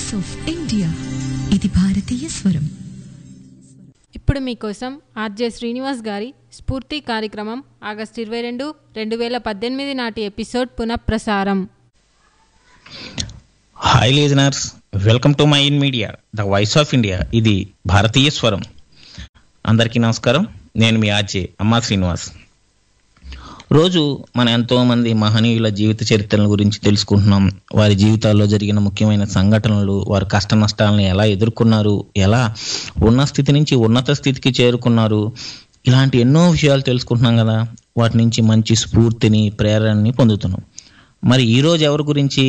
Voice of India ఇది భారతీయ స్వరం ఇప్పుడు మీకోసం ఆర్జే శ్రీనివాస్ గారి స్ఫూర్తి కార్యక్రమం ఆగస్టు ఇరవై రెండు రెండు వేల పద్దెనిమిది నాటి ఎపిసోడ్ పునఃప్రసారం hi listeners welcome to Mind Media the voice of India ఇది భారతీయ స్వరం అందరికీ నమస్కారం నేను మీ ఆర్జే అమ్మా శ్రీనివాస్ రోజు మన ఎంతో మంది మహనీయుల జీవిత చరిత్రల గురించి తెలుసుకుంటున్నాం వారి జీవితాల్లో జరిగిన ముఖ్యమైన సంఘటనలు వారి కష్ట నష్టాలను ఎలా ఎదుర్కొన్నారు ఎలా ఉన్న స్థితి నుంచి ఉన్నత స్థితికి చేరుకున్నారు ఇలాంటి ఎన్నో విషయాలు తెలుసుకుంటున్నాం కదా వాటి నుంచి మంచి స్ఫూర్తిని ప్రేరణని పొందుతున్నాం మరి ఈరోజు ఎవరి గురించి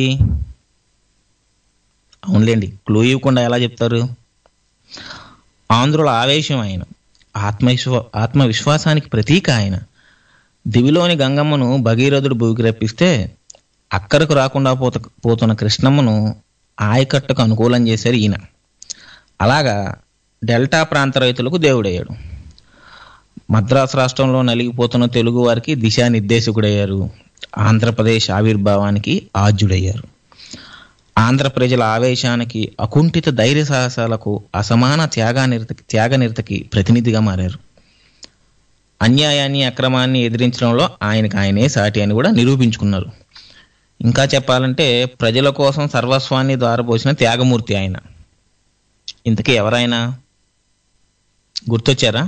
అవునులేండి క్లూ ఇవ్వకుండా ఎలా చెప్తారు ఆంధ్రుల ఆవేశం ఆయన ఆత్మవిశ్వా ఆత్మవిశ్వాసానికి ప్రతీక ఆయన దివిలోని గంగమ్మను భగీరథుడు భూమికి రప్పిస్తే అక్కడకు రాకుండా పోత పోతున్న కృష్ణమ్మను ఆయకట్టుకు అనుకూలం చేశారు ఈయన అలాగా డెల్టా ప్రాంత రైతులకు దేవుడయ్యాడు మద్రాసు రాష్ట్రంలో నలిగిపోతున్న తెలుగు వారికి దిశానిర్దేశకుడయ్యారు ఆంధ్రప్రదేశ్ ఆవిర్భావానికి ఆద్యుడయ్యారు ఆంధ్ర ప్రజల ఆవేశానికి అకుంఠిత ధైర్య సాహసాలకు అసమాన త్యాగానిరత త్యాగనిరతకి ప్రతినిధిగా మారారు అన్యాయాన్ని అక్రమాన్ని ఎదిరించడంలో ఆయనకు ఆయనే సాటి అని కూడా నిరూపించుకున్నారు ఇంకా చెప్పాలంటే ప్రజల కోసం సర్వస్వాన్ని ద్వారపోసిన త్యాగమూర్తి ఆయన ఇంతకీ ఎవరైనా గుర్తొచ్చారా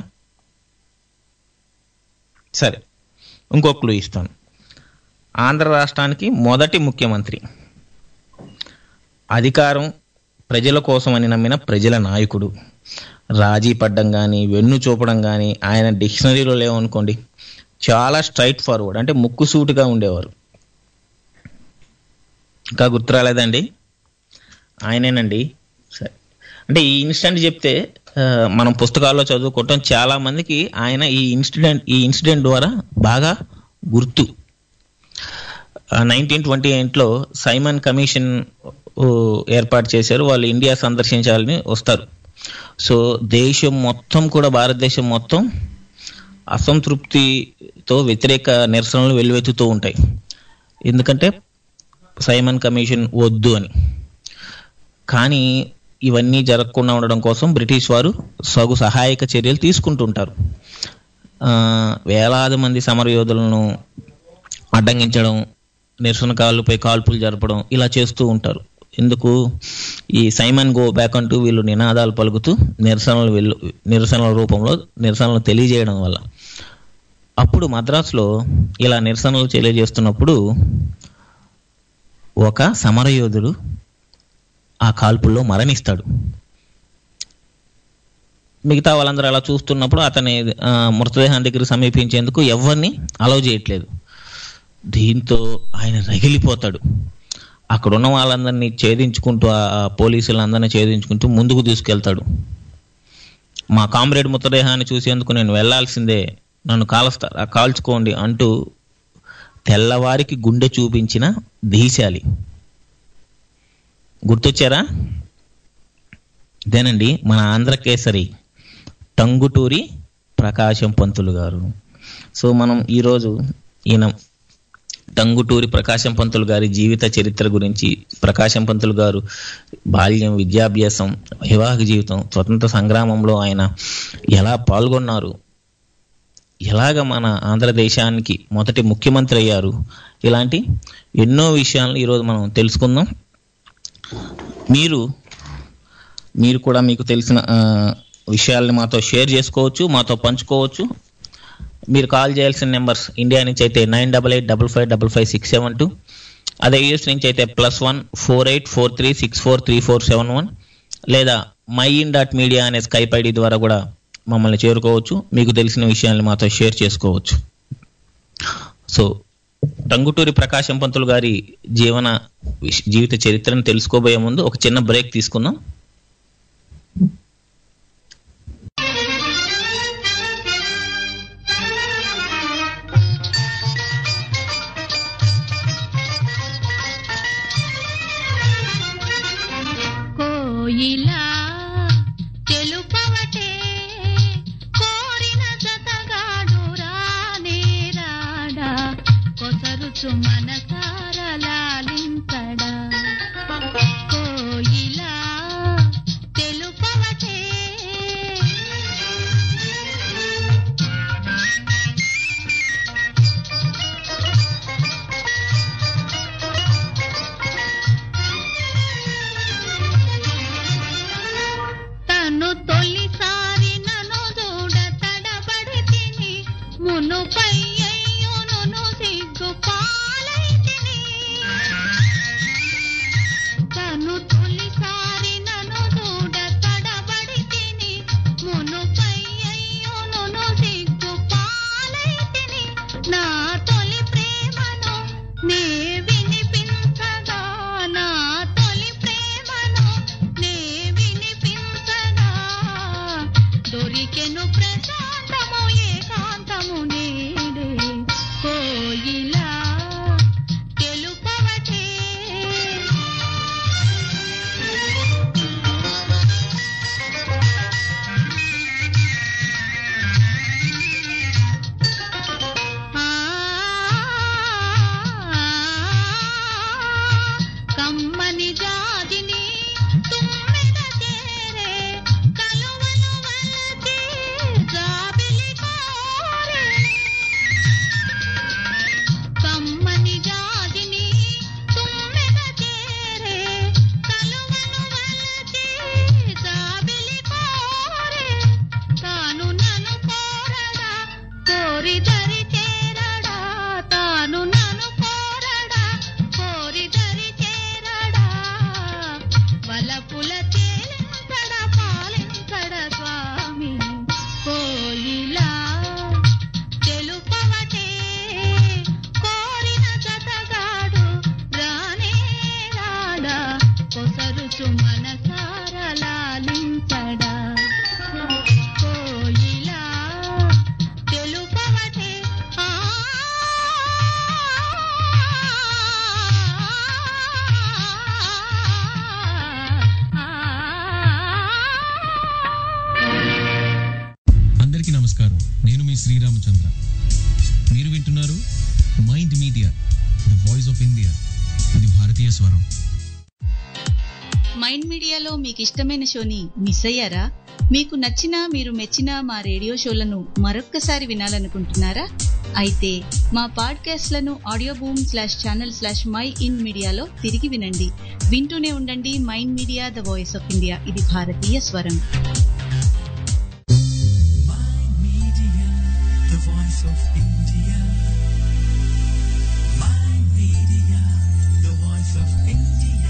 సరే ఇంకో క్లూ ఇస్తాను ఆంధ్ర రాష్ట్రానికి మొదటి ముఖ్యమంత్రి అధికారం ప్రజల కోసం అని నమ్మిన ప్రజల నాయకుడు రాజీ పడ్డం కానీ వెన్ను చూపడం కానీ ఆయన డిక్షనరీలో లేవనుకోండి చాలా స్ట్రైట్ ఫార్వర్డ్ అంటే ముక్కుసూటిగా ఉండేవారు ఇంకా గుర్తు రాలేదండి ఆయనేనండి సరే అంటే ఈ ఇన్సిడెంట్ చెప్తే ఆ, మనం పుస్తకాల్లో చదువుకుంటాం చాలా మందికి ఆయన ఈ ఇన్సిడెంట్ ఈ ఇన్సిడెంట్ ద్వారా బాగా గుర్తు నైన్టీన్ ట్వంటీ ఎయిట్లో సైమన్ కమిషన్ ఊ, ఏర్పాటు చేశారు వాళ్ళు ఇండియా సందర్శించాలని వస్తారు సో దేశం మొత్తం కూడా భారతదేశం మొత్తం అసంతృప్తితో వ్యతిరేక నిరసనలు వెల్లువెత్తుతూ ఉంటాయి ఎందుకంటే సైమన్ కమిషన్ వద్దు అని కానీ ఇవన్నీ జరగకుండా ఉండడం కోసం బ్రిటిష్ వారు సగు సహాయక చర్యలు తీసుకుంటుంటారు ఆ, వేలాది మంది సమరయోధులను అడ్డంగించడం నిరసనకారులపై కాల్పులు జరపడం ఇలా చేస్తూ ఉంటారు ఎందుకు ఈ సైమన్ గో బ్యాక్ అంటూ వీళ్ళు నినాదాలు పలుకుతూ నిరసనలు వెళ్ళు నిరసనల రూపంలో నిరసనలు తెలియజేయడం వల్ల అప్పుడు మద్రాసులో ఇలా నిరసనలు తెలియజేస్తున్నప్పుడు ఒక సమరయోధుడు ఆ కాల్పుల్లో మరణిస్తాడు మిగతా వాళ్ళందరూ అలా చూస్తున్నప్పుడు అతని ఆ, మృతదేహం దగ్గర సమీపించేందుకు ఎవరిని అలౌ చేయట్లేదు దీంతో ఆయన రగిలిపోతాడు అక్కడ ఉన్న వాళ్ళందరినీ ఛేదించుకుంటూ ఆ ఆ పోలీసులందరినీ ఛేదించుకుంటూ ముందుకు తీసుకెళ్తాడు మా కామ్రేడ్ మృతదేహాన్ని చూసేందుకు నేను వెళ్ళాల్సిందే నన్ను కాల్స్తా కాల్చుకోండి అంటూ తెల్లవారికి గుండె చూపించిన ధీశాలి గుర్తొచ్చారా ఇదేనండి మన ఆంధ్ర కేసరి టంగుటూరి ప్రకాశం పంతులు గారు సో మనం ఈరోజు ఈయన టంగుటూరి ప్రకాశం పంతులు గారి జీవిత చరిత్ర గురించి ప్రకాశం పంతులు గారు బాల్యం విద్యాభ్యాసం వివాహ జీవితం స్వతంత్ర సంగ్రామంలో ఆయన ఎలా పాల్గొన్నారు ఎలాగ మన ఆంధ్రదేశానికి మొదటి ముఖ్యమంత్రి అయ్యారు ఇలాంటి ఎన్నో విషయాలను ఈరోజు మనం తెలుసుకుందాం మీరు మీరు కూడా మీకు తెలిసిన ఆ, విషయాల్ని మాతో షేర్ చేసుకోవచ్చు మాతో పంచుకోవచ్చు మీరు కాల్ చేయాల్సిన నెంబర్స్ ఇండియా నుంచి అయితే nine double eight double five double five six seven two అదే యూఎస్ నుంచి అయితే plus one four eight four three six four three four seven one లేదా మై ఇన్ డాట్ మీడియా అనే స్కైప్ ఐడి ద్వారా కూడా మమ్మల్ని చేరుకోవచ్చు మీకు తెలిసిన విషయాల్ని మాతో షేర్ చేసుకోవచ్చు సో టంగుటూరి ప్రకాశం పంతులు గారి జీవన విష- జీవిత చరిత్రను తెలుసుకోబోయే ముందు ఒక చిన్న బ్రేక్ తీసుకుందాం కోయిలా తెలుపవటే కోరిన జతగాడు రానే రాడా కొసరుచు మనసార లాలించడా కోయిలా Mind Media the voice of India ఇది భారతీయ స్వరం మైండ్ మీడియాలో మీకు ఇష్టమైన షోని మిస్ అయ్యారా మీకు నచ్చిన మీరు మెచ్చిన మా రేడియో షోలను మరొక్కసారి వినాలనుకుంటున్నారా అయితే మా పాడ్కాస్ట్లను audio boom slash channel slash Mind మీడియాలో తిరిగి వినండి వింటూనే ఉండండి Mind Media the voice of India ఇది భారతీయ స్వరం the voice of India. My media, the voice of India.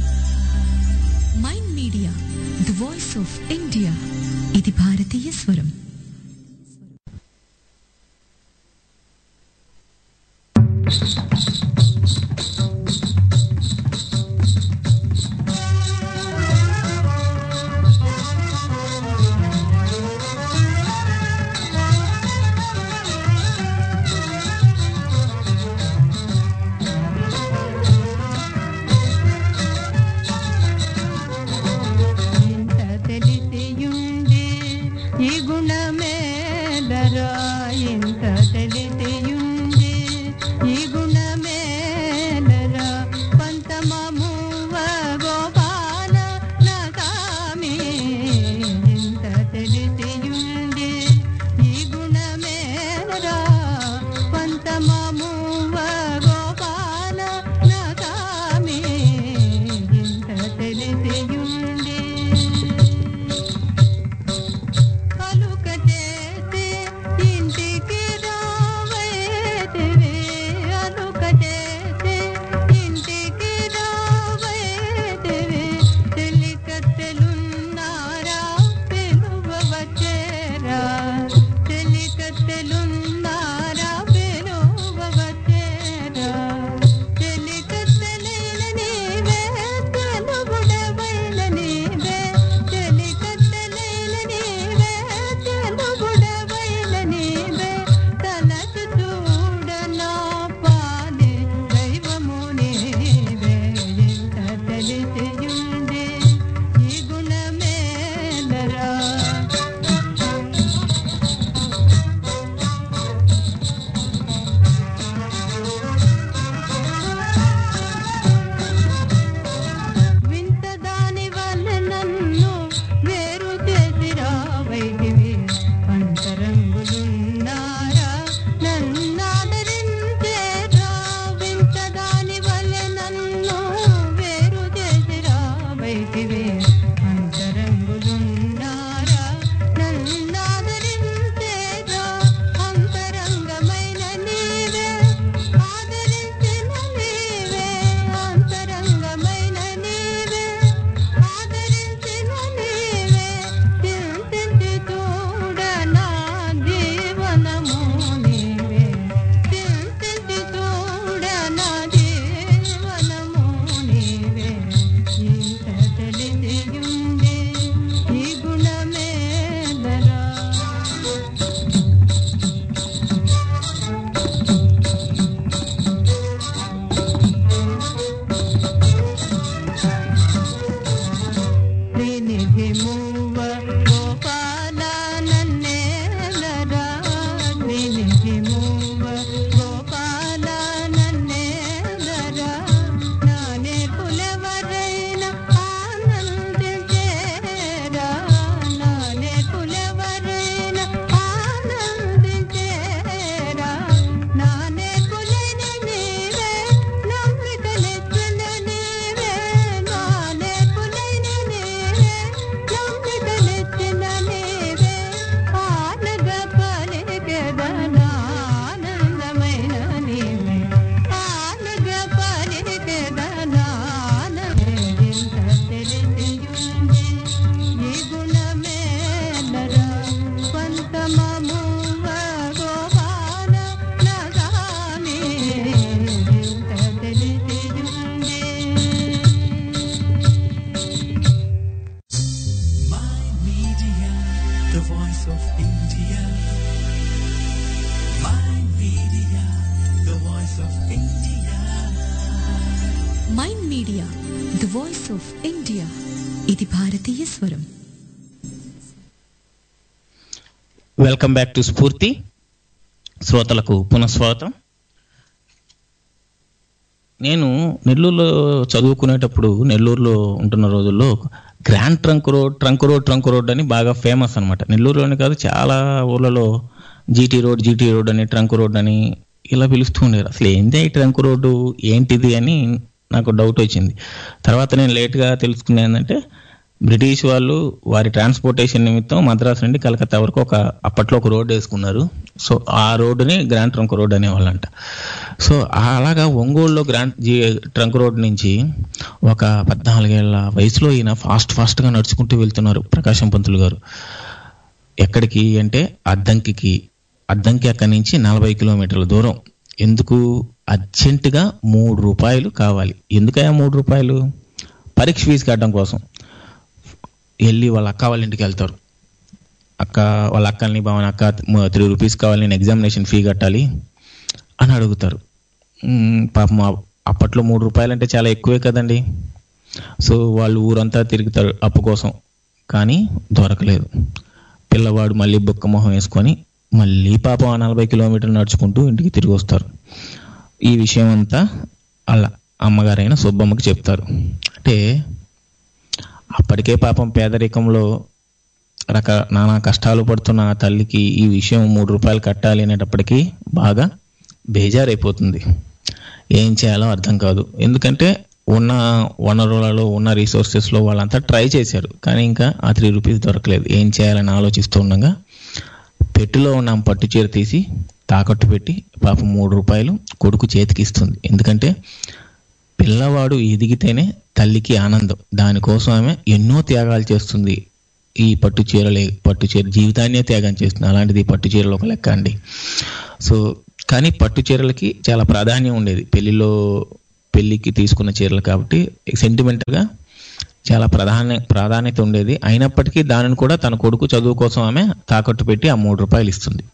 Mind Media the voice of India ఇది భారతీయ స్వరం ఇంత తెలిసియుండి ఈ గుణమేలరా ఇంత తెలిసియుండి ఈ గుణమేలరా పంతమమువ గోపాల నగామి ఇంత తెలిసియుండి ఈ గుణమేలరా పంతమమువ గోపాల నగామి ఇంత తెలిసియుండి కలుక చేసి ఇంటికి రావైతివి అలుక చేసి ఇంటికి రావైతివి తెలికత్తెలున్నారా పిలువ వచ్చేరా తెలికత్తెలున్నారా పిలువ వచ్చేరా తెలికత్తెలైన నీవే తెలుగుడవైన నీవే తెలికత్తెలైన నీవే తెలుగుడవైన నీవే తలచు చూడనా పాలి దైవము నీవే ఇంత తెలిసియుండి ఈ గుణమేలరా వింత దాని వల్ల నన్ను వేరు చేసి రావైతివి అంతరంగులున్నారా నన్నాదరించేరా వింత దాని వల్ల నన్ను వేరు చేసి రావైతివి అంతరంగులున్నారా నన్నాదరించేరా అంతరంగమైన నీవే ఆదరించిన నీవే అంతరంగమైన నీవే ఆదరించిన నీవే చింతించి చూడనా జీవనము నీవే చింతించి చూడనా జీవనము నీవే ఇంత తెలిసియుండి ఈ గుణమేలరా శ్రీనిధి మూవ గోపాల నన్నేలరా శ్రీనిధి మూవ గోపాల నన్నేలరా నా నేర్పులెవరైనా ఆనందించేరా నా నేర్పులెవరైనా ఆనందించేరా నా నేర్పులైన నీవే నమ్మికలిచ్చిన నీవే నా నేర్పులైన నీవే నమ్మికలిచ్చిన నీవే ఆనగ పలికెదనా ఆనందమైన నీవే ఆనగ పలికెదనా ఇంత తెలిసియుండి ఈ గుణమేలరా పంతమమువ గోపాల నగామి ఇంత తెలిసియుండి My media, the voice of India. My media, the voice of India. Mind Media the voice of India ఇది భారతీయ స్వరం వెల్కమ్ బ్యాక్ టు స్ఫూర్తి శ్రోతలకు పునఃస్వాగతం నేను నెల్లూరులో చదువుకునేటప్పుడు నెల్లూరులో ఉంటున్న రోజుల్లో grand trunk road trunk road trunk road అని బాగా ఫేమస్ అనమాట నెల్లూరులోనే కాదు చాలా ఊర్లలో జీటీ రోడ్ జీటీ రోడ్ అని ట్రంక్ రోడ్ అని ఇలా పిలుస్తూ ఉండేది అసలు ఏంటి ఈ ట్రంక్ రోడ్డు ఏంటిది అని నాకు డౌట్ వచ్చింది తర్వాత నేను లేట్గా తెలుసుకునేది ఏంటంటే బ్రిటిష్ వాళ్ళు వారి ట్రాన్స్పోర్టేషన్ నిమిత్తం మద్రాసు నుండి కలకత్తా వరకు ఒక అప్పట్లో ఒక రోడ్డు వేసుకున్నారు సో ఆ రోడ్డుని గ్రాండ్ ట్రంక్ రోడ్ అనేవాళ్ళంట సో అలాగా ఒంగోలులో గ్రాండ్ జీ ట్రంక్ రోడ్ నుంచి ఒక పద్నాలుగేళ్ల వయసులో ఈయన ఫాస్ట్ ఫాస్ట్గా నడుచుకుంటూ వెళ్తున్నారు ప్రకాశం పంతులు గారు ఎక్కడికి అంటే అద్దంకికి అద్దంకి అక్కడి నుంచి నలభై కిలోమీటర్ల దూరం ఎందుకు అర్జెంటుగా మూడు రూపాయలు కావాలి ఎందుకయ్యా మూడు రూపాయలు పరీక్ష ఫీజు కట్టడం కోసం వెళ్ళి వాళ్ళ అక్క వాళ్ళ ఇంటికి వెళ్తారు అక్క వాళ్ళ అక్కల్ని బావని అక్క త్రీ రూపీస్ కావాలి నేను ఎగ్జామినేషన్ ఫీ కట్టాలి అని అడుగుతారు మ్మ్, పాపం ఆ- అప్పట్లో మూడు రూపాయలు అంటే చాలా ఎక్కువే కదండి సో వాళ్ళు ఊరంతా తిరుగుతారు అప్పు కోసం కానీ దొరకలేదు పిల్లవాడు మళ్ళీ బుక్క మొహం వేసుకొని మళ్ళీ పాపం ఆ నలభై కిలోమీటర్లు నడుచుకుంటూ ఇంటికి తిరిగి వస్తారు ఈ విషయం అంతా అలా అమ్మగారైన సుబ్బమ్మకి చెప్తారు అంటే అప్పటికే పాపం పేదరికంలో రక నానా కష్టాలు పడుతున్న ఆ తల్లికి ఈ విషయం మూడు రూపాయలు కట్టాలి అనేటప్పటికీ బాగా బేజారైపోతుంది ఏం చేయాలో అర్థం కాదు ఎందుకంటే ఉన్న వనరులలో ఉన్న రీసోర్సెస్లో వాళ్ళంతా ట్రై చేశారు కానీ ఇంకా ఆ త్రీ రూపీస్ దొరకలేదు ఏం చేయాలని ఆలోచిస్తూ ఉండగా పెట్టెలో ఉన్న ఆమె పట్టు చీర తీసి తాకట్టు పెట్టి పాపం మూడు రూపాయలు కొడుకు చేతికి ఇస్తుంది ఎందుకంటే పిల్లవాడు ఎదిగితేనే తల్లికి ఆనందం దానికోసం ఆమె ఎన్నో త్యాగాలు చేస్తుంది ఈ పట్టు చీరలే పట్టు చీర జీవితాన్నే త్యాగం చేస్తుంది అలాంటిది ఈ పట్టు చీరలు ఒక లెక్క అండి సో కానీ పట్టు చీరలకి చాలా ప్రాధాన్యం ఉండేది పెళ్లిలో పెళ్లికి తీసుకున్న చీరలు కాబట్టి సెంటిమెంటల్గా చాలా ప్రాధాన్య ప్రాధాన్యత ఉండేది అయినప్పటికీ దానిని కూడా తన కొడుకు చదువు కోసం ఆమె తాకట్టు పెట్టి ఆ మూడు రూపాయలు ఇస్తుంది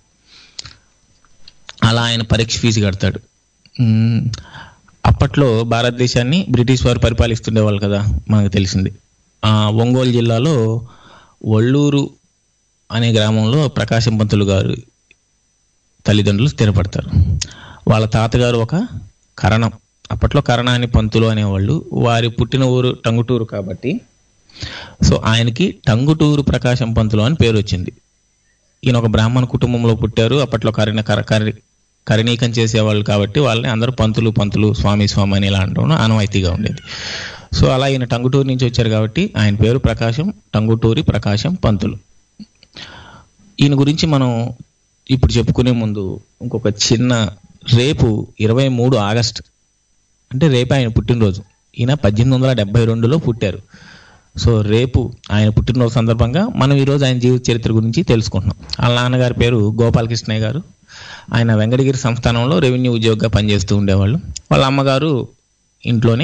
అలా ఆయన పరీక్ష ఫీజు కడతాడు మ్మ్. అప్పట్లో భారతదేశాన్ని బ్రిటిష్ వారు పరిపాలిస్తుండేవాళ్ళు కదా మనకు తెలిసింది ఆ ఒంగోలు జిల్లాలో ఒళ్ళూరు అనే గ్రామంలో ప్రకాశం పంతులు గారు తల్లిదండ్రులు స్థిరపడతారు వాళ్ళ తాతగారు ఒక కరణం అప్పట్లో కరణాని పంతులు అనేవాళ్ళు వారి పుట్టిన ఊరు టంగుటూరు కాబట్టి సో ఆయనకి టంగుటూరు ప్రకాశం పంతులు అని పేరు వచ్చింది ఈయన ఒక బ్రాహ్మణ కుటుంబంలో పుట్టారు అప్పట్లో కరిణ కర కరి కరణీకం చేసేవాళ్ళు కాబట్టి వాళ్ళని అందరూ పంతులు పంతులు స్వామి స్వామి అని ఇలా అంటాం ఆనవాయితీగా ఉండేది సో అలా ఈయన టంగుటూరు నుంచి వచ్చారు కాబట్టి ఆయన పేరు ప్రకాశం టంగుటూరి ప్రకాశం పంతులు ఈయన గురించి మనం ఇప్పుడు చెప్పుకునే ముందు ఇంకొక చిన్న రేపు ఇరవై మూడు ఆగస్ట్ అంటే రేపు ఆయన పుట్టినరోజు ఈయన పద్దెనిమిది వందల డెబ్బై రెండులో పుట్టారు సో రేపు ఆయన పుట్టినరోజు సందర్భంగా మనం ఈరోజు ఆయన జీవిత చరిత్ర గురించి తెలుసుకుంటున్నాం వాళ్ళ నాన్నగారి పేరు గోపాలకృష్ణయ్య గారు ఆయన వెంకటగిరి సంస్థానంలో రెవెన్యూ ఉద్యోగిగా పనిచేస్తూ ఉండేవాళ్ళు వాళ్ళ అమ్మగారు ఇంట్లోనే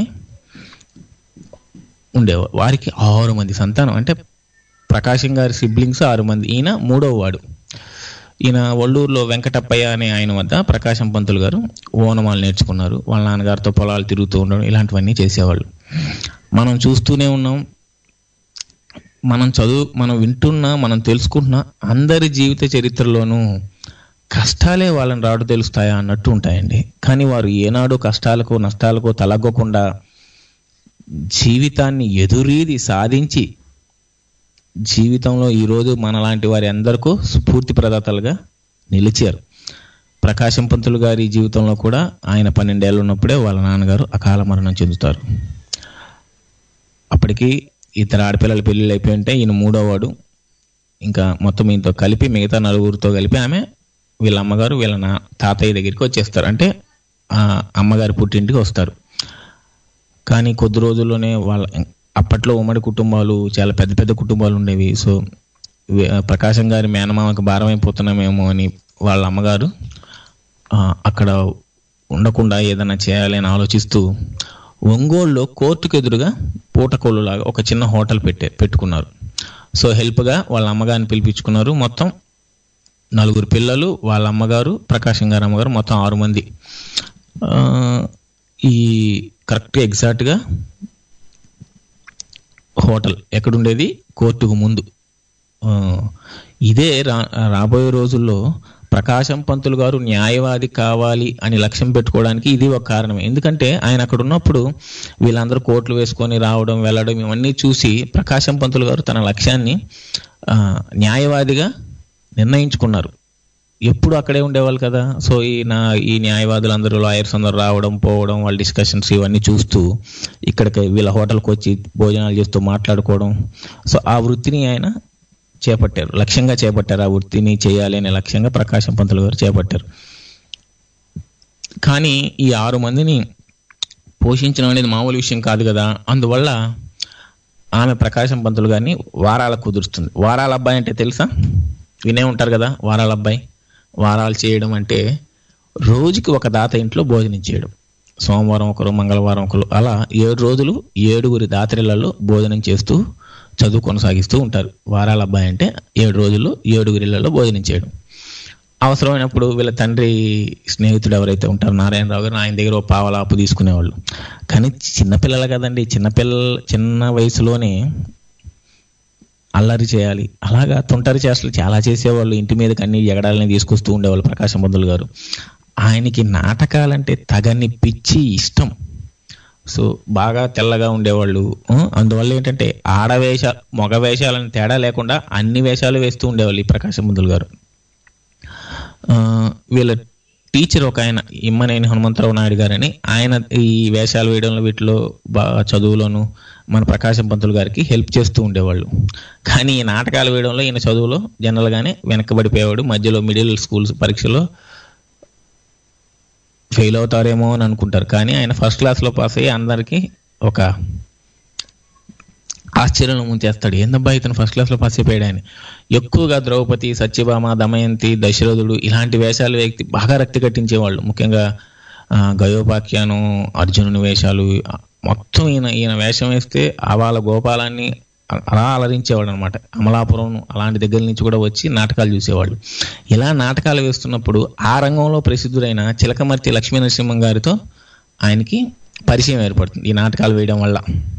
ఉండేవారు వారికి ఆరు మంది సంతానం అంటే ప్రకాశం గారి సిబ్లింగ్స్ ఆరు మంది ఈయన మూడవ వాడు ఈయన ఒళ్ళూరులో వెంకటప్పయ్య అనే ఆయన వద్ద ప్రకాశం పంతులు గారు ఓనమాలు నేర్చుకున్నారు వాళ్ళ నాన్నగారితో పొలాలు తిరుగుతూ ఉండడం ఇలాంటివన్నీ చేసేవాళ్ళు మనం చూస్తూనే ఉన్నాం మనం చదువు మనం వింటున్నా మనం తెలుసుకుంటున్నా అందరి జీవిత చరిత్రలోనూ కష్టాలే వాళ్ళని రాడు తెలుస్తాయా అన్నట్టు ఉంటాయండి కానీ వారు ఏనాడు కష్టాలకు నష్టాలకు తలగ్గకుండా జీవితాన్ని ఎదురీది సాధించి జీవితంలో ఈరోజు మనలాంటి వారి అందరికీ స్ఫూర్తి ప్రదాతలుగా నిలిచారు ప్రకాశం పంతులు గారి జీవితంలో కూడా ఆయన పన్నెండేళ్ళు ఉన్నప్పుడే వాళ్ళ నాన్నగారు అకాల మరణం చెందుతారు అప్పటికి ఇద్దరు ఆడపిల్లల పెళ్ళిళ్ళు అయిపోయి ఉంటే ఈయన మూడోవాడు ఇంకా మొత్తం ఈయనతో కలిపి మిగతా నలుగురితో కలిపి ఆమె వీళ్ళ అమ్మగారు వీళ్ళ నా తాతయ్య దగ్గరికి వచ్చేస్తారు అంటే ఆ అమ్మగారి పుట్టింటికి వస్తారు కానీ కొద్ది రోజుల్లోనే వాళ్ళ అప్పట్లో ఉమ్మడి కుటుంబాలు చాలా పెద్ద పెద్ద కుటుంబాలు ఉండేవి సో వే- ప్రకాశం గారి మేనమామకి భారం అయిపోతున్నామేమో అని వాళ్ళ అమ్మగారు ఆ, అక్కడ ఉండకుండా ఏదైనా చేయాలి అని ఆలోచిస్తూ ఒంగోలులో కోర్టుకు ఎదురుగా పూటకోళ్ళులాగా ఒక చిన్న హోటల్ పెట్టే పెట్టుకున్నారు సో హెల్ప్గా వాళ్ళ అమ్మగారిని పిలిపించుకున్నారు మొత్తం నలుగురు పిల్లలు వాళ్ళ అమ్మగారు ప్రకాశం గారు అమ్మగారు మొత్తం ఆరు మంది ఆ, ఈ కరెక్ట్గా ఎగ్జాక్ట్గా హోటల్ ఎక్కడుండేది కోర్టుకు ముందు ఆ, ఇదే రా రాబోయే రోజుల్లో ప్రకాశం పంతులు గారు న్యాయవాది కావాలి అని లక్ష్యం పెట్టుకోవడానికి ఇది ఒక కారణం ఎందుకంటే ఆయన అక్కడ ఉన్నప్పుడు వీళ్ళందరూ కోట్లు వేసుకొని రావడం వెళ్ళడం ఇవన్నీ చూసి ప్రకాశం పంతులు గారు తన లక్ష్యాన్ని ఆ, న్యాయవాదిగా నిర్ణయించుకున్నారు ఎప్పుడు అక్కడే ఉండేవాళ్ళు కదా సో ఈ నా ఈ న్యాయవాదులు అందరూ లాయర్స్ అందరూ రావడం పోవడం వాళ్ళ డిస్కషన్స్ ఇవన్నీ చూస్తూ ఇక్కడికి వీళ్ళ హోటల్కి వచ్చి భోజనాలు చేస్తూ మాట్లాడుకోవడం సో ఆ వృత్తిని ఆయన చేపట్టారు లక్ష్యంగా చేపట్టారు ఆ వృత్తిని చేయాలి అనే లక్ష్యంగా ప్రకాశం పంతులు గారు చేపట్టారు కానీ ఈ ఆరు మందిని పోషించడం అనేది మామూలు విషయం కాదు కదా అందువల్ల ఆమె ప్రకాశం పంతులు గారిని వారాల కుదురుస్తుంది వారాల అబ్బాయి అంటే తెలుసా వినే ఉంటారు కదా వారాల అబ్బాయి వారాలు చేయడం అంటే రోజుకి ఒక దాత ఇంట్లో భోజనం చేయడం సోమవారం ఒకరు మంగళవారం ఒకరు అలా ఏడు రోజులు ఏడుగురి దాతరిళ్లలో భోజనం చేస్తూ చదువు కొనసాగిస్తూ ఉంటారు వారాల అబ్బాయి అంటే ఏడు రోజులు ఏడుగురిళ్లలో భోజనం చేయడం అవసరమైనప్పుడు వీళ్ళ తండ్రి స్నేహితుడు ఎవరైతే ఉంటారో నారాయణరావు గారు ఆయన దగ్గర ఓ పావల అప్పు తీసుకునేవాళ్ళు కానీ చిన్నపిల్లలు కదండి చిన్నపిల్లల చిన్న వయసులోనే అల్లరి చేయాలి అలాగా తుంటరి చేష్టలు చాలా చేసేవాళ్ళు ఇంటి మీదకి అన్ని ఎగడాలని తీసుకొస్తూ ఉండేవాళ్ళు ప్రకాశం పంతులు గారు ఆయనకి నాటకాలంటే తగని పిచ్చి ఇష్టం సో బాగా తెల్లగా ఉండేవాళ్ళు ఆ, అందువల్ల ఏంటంటే ఆడవేష మగ వేషాలని తేడా లేకుండా అన్ని వేషాలు వేస్తూ ఉండేవాళ్ళు ఈ ప్రకాశం పంతులు గారు ఆ, వీళ్ళ టీచర్ ఒక ఆయన ఇమ్మనేని హనుమంతరావు నాయుడు గారని ఆయన ఈ వేషాలు వేయడంలో వీటిలో బాగా చదువులోను మన ప్రకాశం పంతులు గారికి హెల్ప్ చేస్తూ ఉండేవాళ్ళు కానీ ఈ నాటకాలు వేయడంలో ఈయన చదువులో జనరల్గానే వెనకబడిపోయేవాడు మధ్యలో మిడిల్ స్కూల్స్ పరీక్షలో ఫెయిల్ అవుతారేమో అని అనుకుంటారు కానీ ఆయన ఫస్ట్ క్లాస్లో పాస్ అయ్యి అందరికీ ఒక ఆశ్చర్యంలో ముంచేస్తాడు ఏందబ్బా ఇతను ఫస్ట్ క్లాస్లో పాస్ అయిపోయాడు అని ఎక్కువగా ద్రౌపది సత్యభామ దమయంతి దశరథుడు ఇలాంటి వేషాలు వ్యక్తి బాగా రక్తి కట్టించేవాళ్ళు ముఖ్యంగా ఆ, గయోపాఖ్యానం అర్జునుని వేషాలు ఆ, మొత్తం ఈయన ఈయన వేషం వేస్తే ఆవాల గోపాలాన్ని అ- అలా అలరించేవాడు అనమాట అమలాపురం అలాంటి దగ్గర నుంచి కూడా వచ్చి నాటకాలు చూసేవాళ్ళు ఇలా నాటకాలు వేస్తున్నప్పుడు ఆ రంగంలో ప్రసిద్ధుడైన చిలకమర్తి లక్ష్మీ నరసింహం గారితో ఆయనకి పరిచయం ఏర్పడుతుంది ఈ నాటకాలు వేయడం వల్ల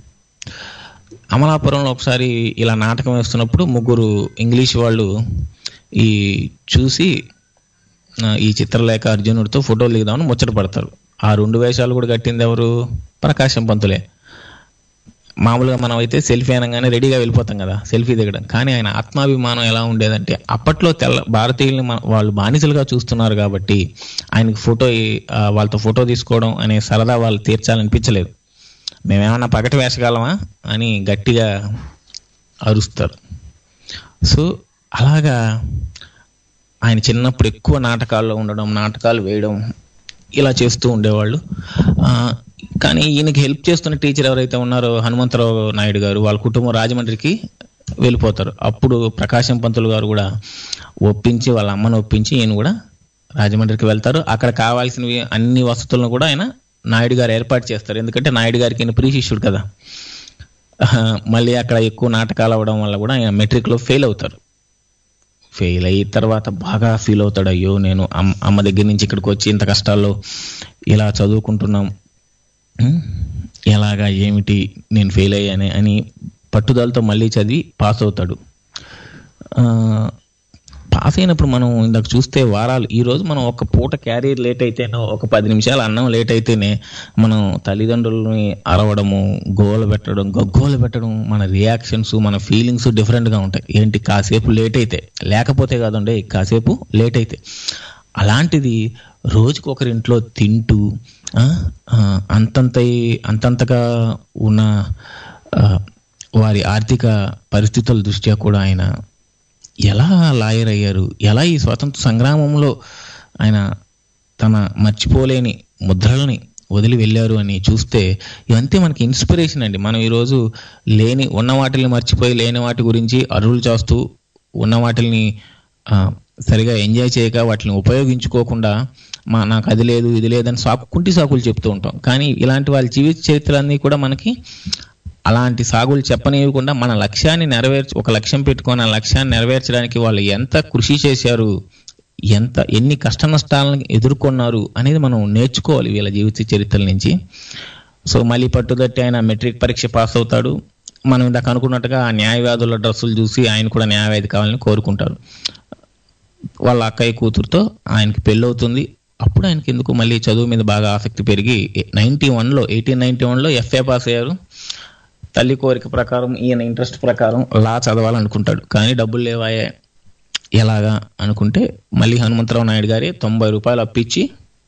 అమలాపురంలో ఒకసారి ఇలా నాటకం వేస్తున్నప్పుడు ముగ్గురు ఇంగ్లీష్ వాళ్ళు ఈ చూసి ఆ, ఈ చిత్రలేఖ అర్జునుడితో ఫోటోలు దిగుదామని ముచ్చట పడతారు ఆ రెండు వేషాలు కూడా కట్టింది ఎవరు ప్రకాశం పంతులే మామూలుగా మనం అయితే సెల్ఫీ అనగానే రెడీగా వెళ్ళిపోతాం కదా సెల్ఫీ దిగడం కానీ ఆయన ఆత్మాభిమానం ఎలా ఉండేదంటే అప్పట్లో తెల్ల భారతీయుల్ని మన- వాళ్ళు బానిసలుగా చూస్తున్నారు కాబట్టి ఆయనకి ఫోటో ఈ- ఆ, వాళ్ళతో ఫోటో తీసుకోవడం అనే సరదా వాళ్ళు తీర్చాలనిపించలేదు మేమేమన్నా పగటి వేసగలమా అని గట్టిగా అరుస్తారు సో అలాగా ఆయన చిన్నప్పుడు ఎక్కువ నాటకాల్లో ఉండడం నాటకాలు వేయడం ఇలా చేస్తూ ఉండేవాళ్ళు ఆ, కానీ ఈయనకి హెల్ప్ చేస్తున్న టీచర్ ఎవరైతే ఉన్నారో హనుమంతరావు నాయుడు గారు వాళ్ళ కుటుంబం రాజమండ్రికి వెళ్ళిపోతారు అప్పుడు ప్రకాశం పంతులు గారు కూడా ఒప్పించి వాళ్ళ అమ్మను ఒప్పించి ఈయన కూడా రాజమండ్రికి వెళ్తారు అక్కడ కావాల్సినవి అన్ని వసతులను కూడా ఆయన నాయుడు గారు ఏర్పాటు చేస్తారు ఎందుకంటే నాయుడు గారికి ఈయన ప్రీ శిష్యుడు కదా ఆ, మళ్ళీ అక్కడ ఎక్కువ నాటకాలు అవ్వడం వల్ల కూడా ఆయన మెట్రిక్లో ఫెయిల్ అవుతారు ఫెయిల్ అయిన తర్వాత బాగా ఫీల్ అవుతాడు అయ్యో నేను అమ్- అమ్మ దగ్గర నుంచి ఇక్కడికి వచ్చి ఇంత కష్టాల్లో ఇలా చదువుకుంటున్నాం ఉమ్, ఎలాగా ఏమిటి నేను ఫెయిల్ అయ్యానే అని పట్టుదలతో మళ్ళీ చదివి పాస్ అవుతాడు ఆ, పాస్ అయినప్పుడు మనం ఇందాక చూస్తే వారాలు ఈ రోజు మనం ఒక పూట క్యారియర్ లేట్ అయితేనో ఒక పది నిమిషాలు అన్నం లేట్ అయితేనే మనం తల్లిదండ్రులని అరవడము గోలు పెట్టడం గగ్గోలు పెట్టడం మన రియాక్షన్స్ మన ఫీలింగ్స్ డిఫరెంట్గా ఉంటాయి ఏంటి కాసేపు లేట్ అయితే లేకపోతే కాదండి కాసేపు లేట్ అయితే అలాంటిది రోజుకి ఒకరింట్లో తింటూ ఆ, ఆ, అంతంత అంతంతగా ఉన్న ఆ, వారి ఆర్థిక పరిస్థితుల దృష్ట్యా కూడా ఆయన ఎలా లాయర్ అయ్యారు ఎలా ఈ స్వాతంత్ర సంగ్రామంలో ఆయన తన మర్చిపోలేని ముద్రల్ని వదిలి వెళ్ళారు అని చూస్తే ఇవంతే మనకి ఇన్స్పిరేషన్ అండి మనం ఈరోజు లేని ఉన్న వాటిని మర్చిపోయి లేని వాటి గురించి అరువులు చేస్తూ ఉన్న వాటిని ఆ, సరిగా ఎంజాయ్ చేయక వాటిని ఉపయోగించుకోకుండా మా నాకు అది లేదు ఇది లేదని సాకు కుంటి సాకులు చెప్తూ ఉంటాం కానీ ఇలాంటి వాళ్ళ జీవిత చరిత్రలన్నీ కూడా మనకి అలాంటి సాగులు చెప్పనివ్వకుండా మన లక్ష్యాన్ని నెరవేర్చ ఒక లక్ష్యం పెట్టుకొని ఆ లక్ష్యాన్ని నెరవేర్చడానికి వాళ్ళు ఎంత కృషి చేశారు ఎంత ఎన్ని కష్ట నష్టాలను ఎదుర్కొన్నారు అనేది మనం నేర్చుకోవాలి వీళ్ళ జీవిత చరిత్రల నుంచి సో మళ్ళీ పట్టుదట్టి ఆయన మెట్రిక్ పరీక్ష పాస్ అవుతాడు మనం ఇందాక అనుకున్నట్టుగా ఆ న్యాయవాదుల డ్రెస్సులు చూసి ఆయన కూడా న్యాయవాది కావాలని కోరుకుంటారు వాళ్ళ అక్కయ్య కూతురుతో ఆయనకి పెళ్ళి అవుతుంది అప్పుడు ఆయనకి ఎందుకు మళ్ళీ చదువు మీద బాగా ఆసక్తి పెరిగి నైన్టీ వన్లో ఎయిటీన్ నైన్టీ వన్లో ఎఫ్ఏ పాస్ అయ్యారు తల్లి కోరిక ప్రకారం ఈయన ఇంట్రెస్ట్ ప్రకారం లా చదవాలనుకుంటాడు కానీ డబ్బులు లేవాయే ఎలాగా అనుకుంటే మళ్ళీ హనుమంతరావు నాయుడు గారి తొంభై రూపాయలు అప్పిచ్చి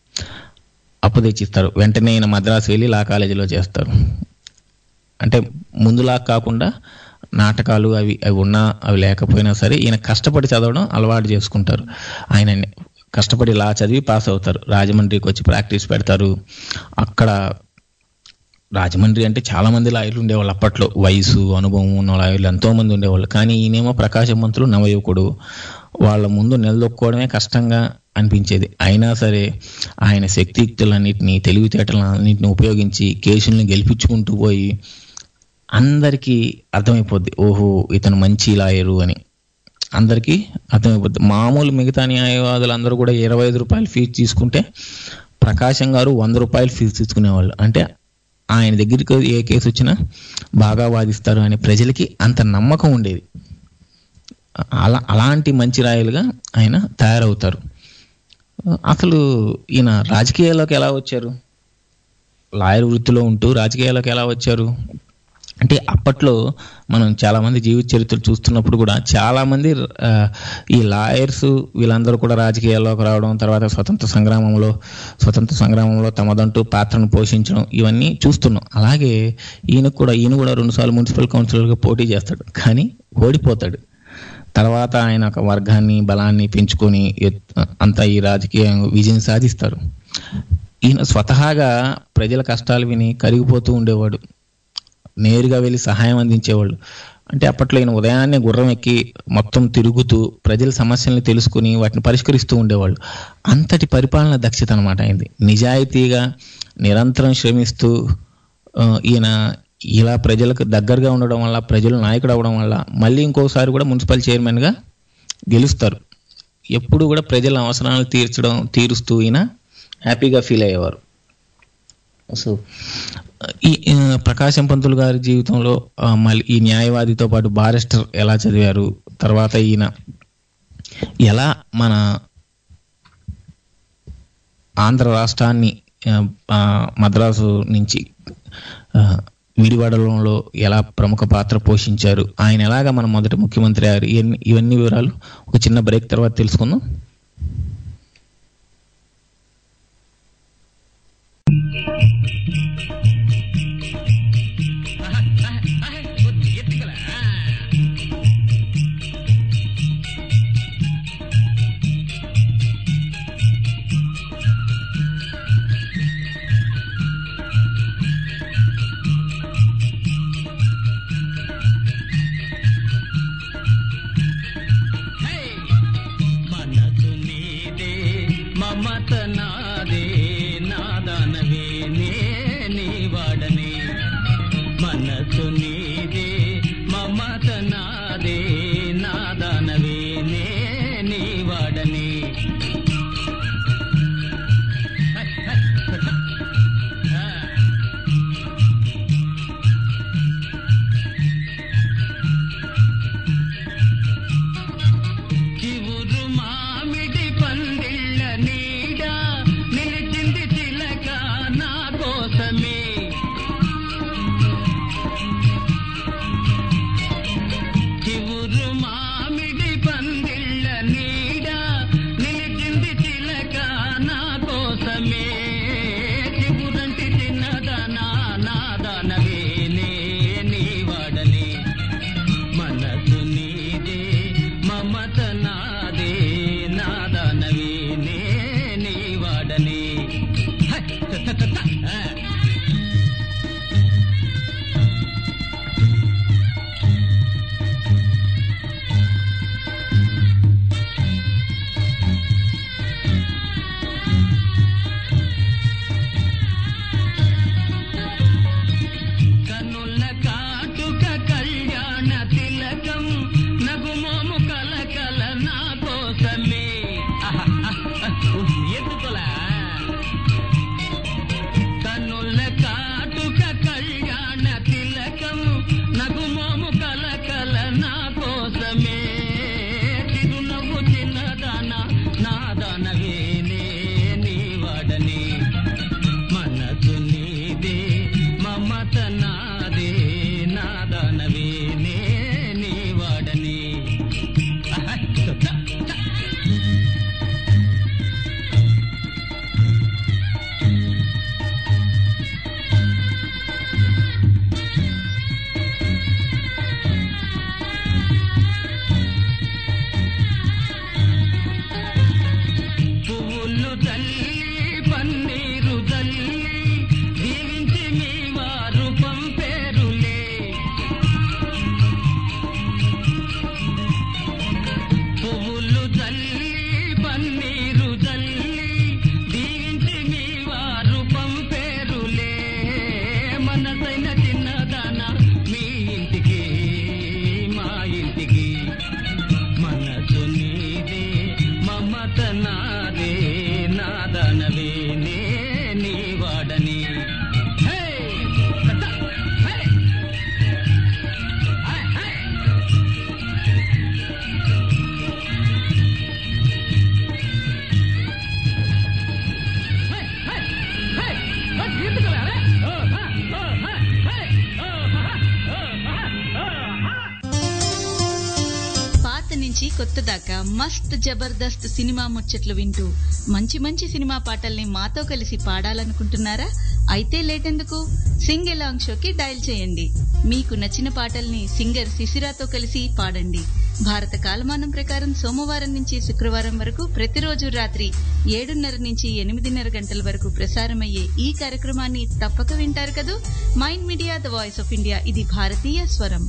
అప్పు తెచ్చిస్తారు వెంటనే ఈయన మద్రాసు వెళ్ళి లా కాలేజీలో చేస్తారు అంటే ముందులా కాకుండా నాటకాలు అవి అవి ఉన్నా అవి లేకపోయినా సరే ఈయన కష్టపడి చదవడం అలవాటు చేసుకుంటారు ఆయన కష్టపడి లా చదివి పాస్ అవుతారు రాజమండ్రికి వచ్చి ప్రాక్టీస్ పెడతారు అక్కడ రాజమండ్రి అంటే చాలా మంది లాయర్లు ఉండేవాళ్ళు అప్పట్లో వయసు అనుభవం ఉన్న లాయర్లు ఎంతో మంది ఉండేవాళ్ళు కానీ ఈయనేమో ప్రకాశవంతులు నవయువకుడు వాళ్ళ ముందు నిలదొక్కోవడమే కష్టంగా అనిపించేది అయినా సరే ఆయన శక్తియుక్తులన్నింటినీ తెలివితేటలన్నింటినీ ఉపయోగించి కేసుల్ని గెలిపించుకుంటూ పోయి అందరికీ అర్థమైపోద్ది ఓహో ఇతను మంచి లాయరు అని అందరికీ అర్థమైపోద్ది మామూలు మిగతా న్యాయవాదులు అందరూ కూడా ఇరవై ఐదు రూపాయలు ఫీజు తీసుకుంటే ప్రకాశం గారు వంద రూపాయలు ఫీజు తీసుకునేవాళ్ళు అంటే ఆయన దగ్గరికి ఏ కేసు వచ్చినా బాగా వాదిస్తారు అనే ప్రజలకి అంత నమ్మకం ఉండేది అలా అలాంటి మంచి రాయలుగా ఆయన తయారవుతారు అసలు ఈయన రాజకీయాల్లోకి ఎలా వచ్చారు లాయర్ వృత్తిలో ఉంటూ రాజకీయాల్లోకి ఎలా వచ్చారు అంటే అప్పట్లో మనం చాలా మంది జీవిత చరిత్రలు చూస్తున్నప్పుడు కూడా చాలా మంది ఆ, ఈ లాయర్స్ వీళ్ళందరూ కూడా రాజకీయాల్లోకి రావడం తర్వాత స్వతంత్ర సంగ్రామంలో స్వతంత్ర సంగ్రామంలో తమదంటూ పాత్రను పోషించడం ఇవన్నీ చూస్తున్నాం అలాగే ఈయన కూడా ఈయన కూడా రెండుసార్లు మున్సిపల్ కౌన్సిలర్గా పోటీ చేస్తాడు కానీ ఓడిపోతాడు తర్వాత ఆయన ఒక వర్గాన్ని బలాన్ని పెంచుకొని ఎత్- అంతా ఈ రాజకీయ విజయం సాధిస్తారు ఈయన స్వతహాగా ప్రజల కష్టాలు విని కరిగిపోతూ ఉండేవాడు నేరుగా వెళ్ళి సహాయం అందించేవాళ్ళు అంటే అప్పట్లో ఈయన ఉదయాన్నే గుర్రం ఎక్కి మొత్తం తిరుగుతూ ప్రజల సమస్యల్ని తెలుసుకుని వాటిని పరిష్కరిస్తూ ఉండేవాళ్ళు అంతటి పరిపాలన దక్షత అనమాట అయింది నిజాయితీగా నిరంతరం శ్రమిస్తూ ఆ, ఈయన ఇలా ప్రజలకు దగ్గరగా ఉండడం వల్ల ప్రజలు నాయకుడు అవడం వల్ల మళ్ళీ ఇంకోసారి కూడా మున్సిపల్ చైర్మన్గా గెలుస్తారు ఎప్పుడు కూడా ప్రజల అవసరాలు తీర్చడం తీరుస్తూ ఈయన హ్యాపీగా ఫీల్ అయ్యేవారు సో ఈ ఆ, ప్రకాశం పంతులు గారి జీవితంలో ఆ, మళ్ళీ ఈ న్యాయవాదితో పాటు బారిస్టర్ ఎలా చదివారు తర్వాత ఈయన ఎలా మన ఆంధ్ర రాష్ట్రాన్ని ఆ, ఆ, మద్రాసు నుంచి ఆ, విడివడడంలో ఎలా ప్రముఖ పాత్ర పోషించారు ఆయన ఎలాగా మన మొదటి ముఖ్యమంత్రి అయ్యారు ఇవన్నీ ఇవన్నీ వివరాలు ఒక చిన్న బ్రేక్ తర్వాత తెలుసుకుందాం మనకు వాడని మనసు నీదే మమత నాదే నాదనవే నే నీ వాడని ఆహా, చుట్టా. పువ్వులు తల్లి పన్నీరు తల్లి దీవించి మీ వారు పంపేరులే పువ్వులు తల్లి పన్నీరు తల్లి దీవించి మీ వారు పంపేరులే మనసైన చిన్నదాన మీ ఇంటికి మా ఇంటికి మనసు నీదే మమత నాదే నాదనవే నే నీ వాడని హే! కట్ట! హే! హే! హే! హే! హే! హే! హే! ఈతకెళ్ళాలి? ఓ, హా! ఓ, హా! హే! ఓ, హా! ఓ, హా! ఓ, హా! పాత నుంచి కొత్త దాకా మస్త్ జబర్దస్త్ సినిమా ముచ్చట్లు వింటూ మంచి మంచి సినిమా పాటల్ని మాతో కలిసి పాడాలనుకుంటున్నారా అయితే లేటెందుకు సింగ్ ఎలాంగ్ షోకి డయల్ చేయండి మీకు నచ్చిన పాటల్ని సింగర్ శిశిరాతో కలిసి పాడండి భారత కాలమానం ప్రకారం సోమవారం నుంచి శుక్రవారం వరకు ప్రతిరోజు రాత్రి ఏడున్నర నుంచి ఎనిమిదిన్నర గంటల వరకు ప్రసారమయ్యే ఈ కార్యక్రమాన్ని తప్పక వింటారు కదూ Mind Media the voice of India ఇది భారతీయ స్వరం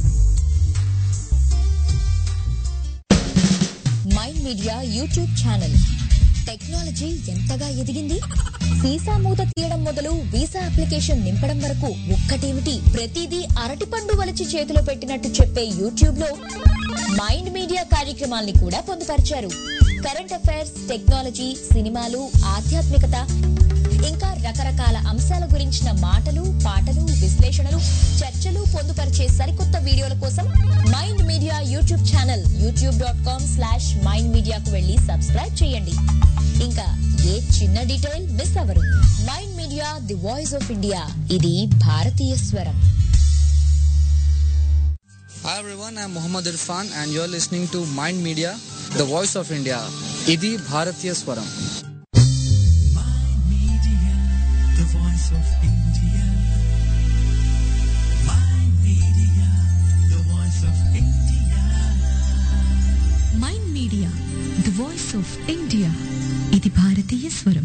Mind Media YouTube channel technology ఎంతగా ఎదిగింది సీసా మూత తీయడం మొదలు వీసా అప్లికేషన్ నింపడం వరకు ఒక్కటేమిటి ప్రతిదీ అరటిపండు వలిచి చేతిలో పెట్టినట్టు చెప్పే యూట్యూబ్ లో మైండ్ మీడియా కార్యక్రమాల్ని కూడా పొందుపరిచారు కరెంట్ అఫైర్స్ టెక్నాలజీ సినిమాలు ఆధ్యాత్మికత ఇంకా రకరకాల అంశాల గురించిన మాటలు పాటలు విశ్లేషణలు చర్చలు పొందుపరిచే సరికొత్త వీడియోల కోసం Mind Media YouTube channel YouTube dot com slash Mind మీడియాకు వెళ్లి సబ్స్క్రైబ్ చేయండి ఇంకా ఏ చిన్న డీటెయిల్ మిస్ అవ్వరు Mind Media the voice of India ఇది భారతీయ స్వరం Hi everyone, I'm Muhammad Irfan and you're listening to Mind Media, the voice of India. Idi Bharatiya Swaram. Media, the voice of India. Mind Media, the voice of India. Mind Media the voice of India ఇది భారతీయ స్వరం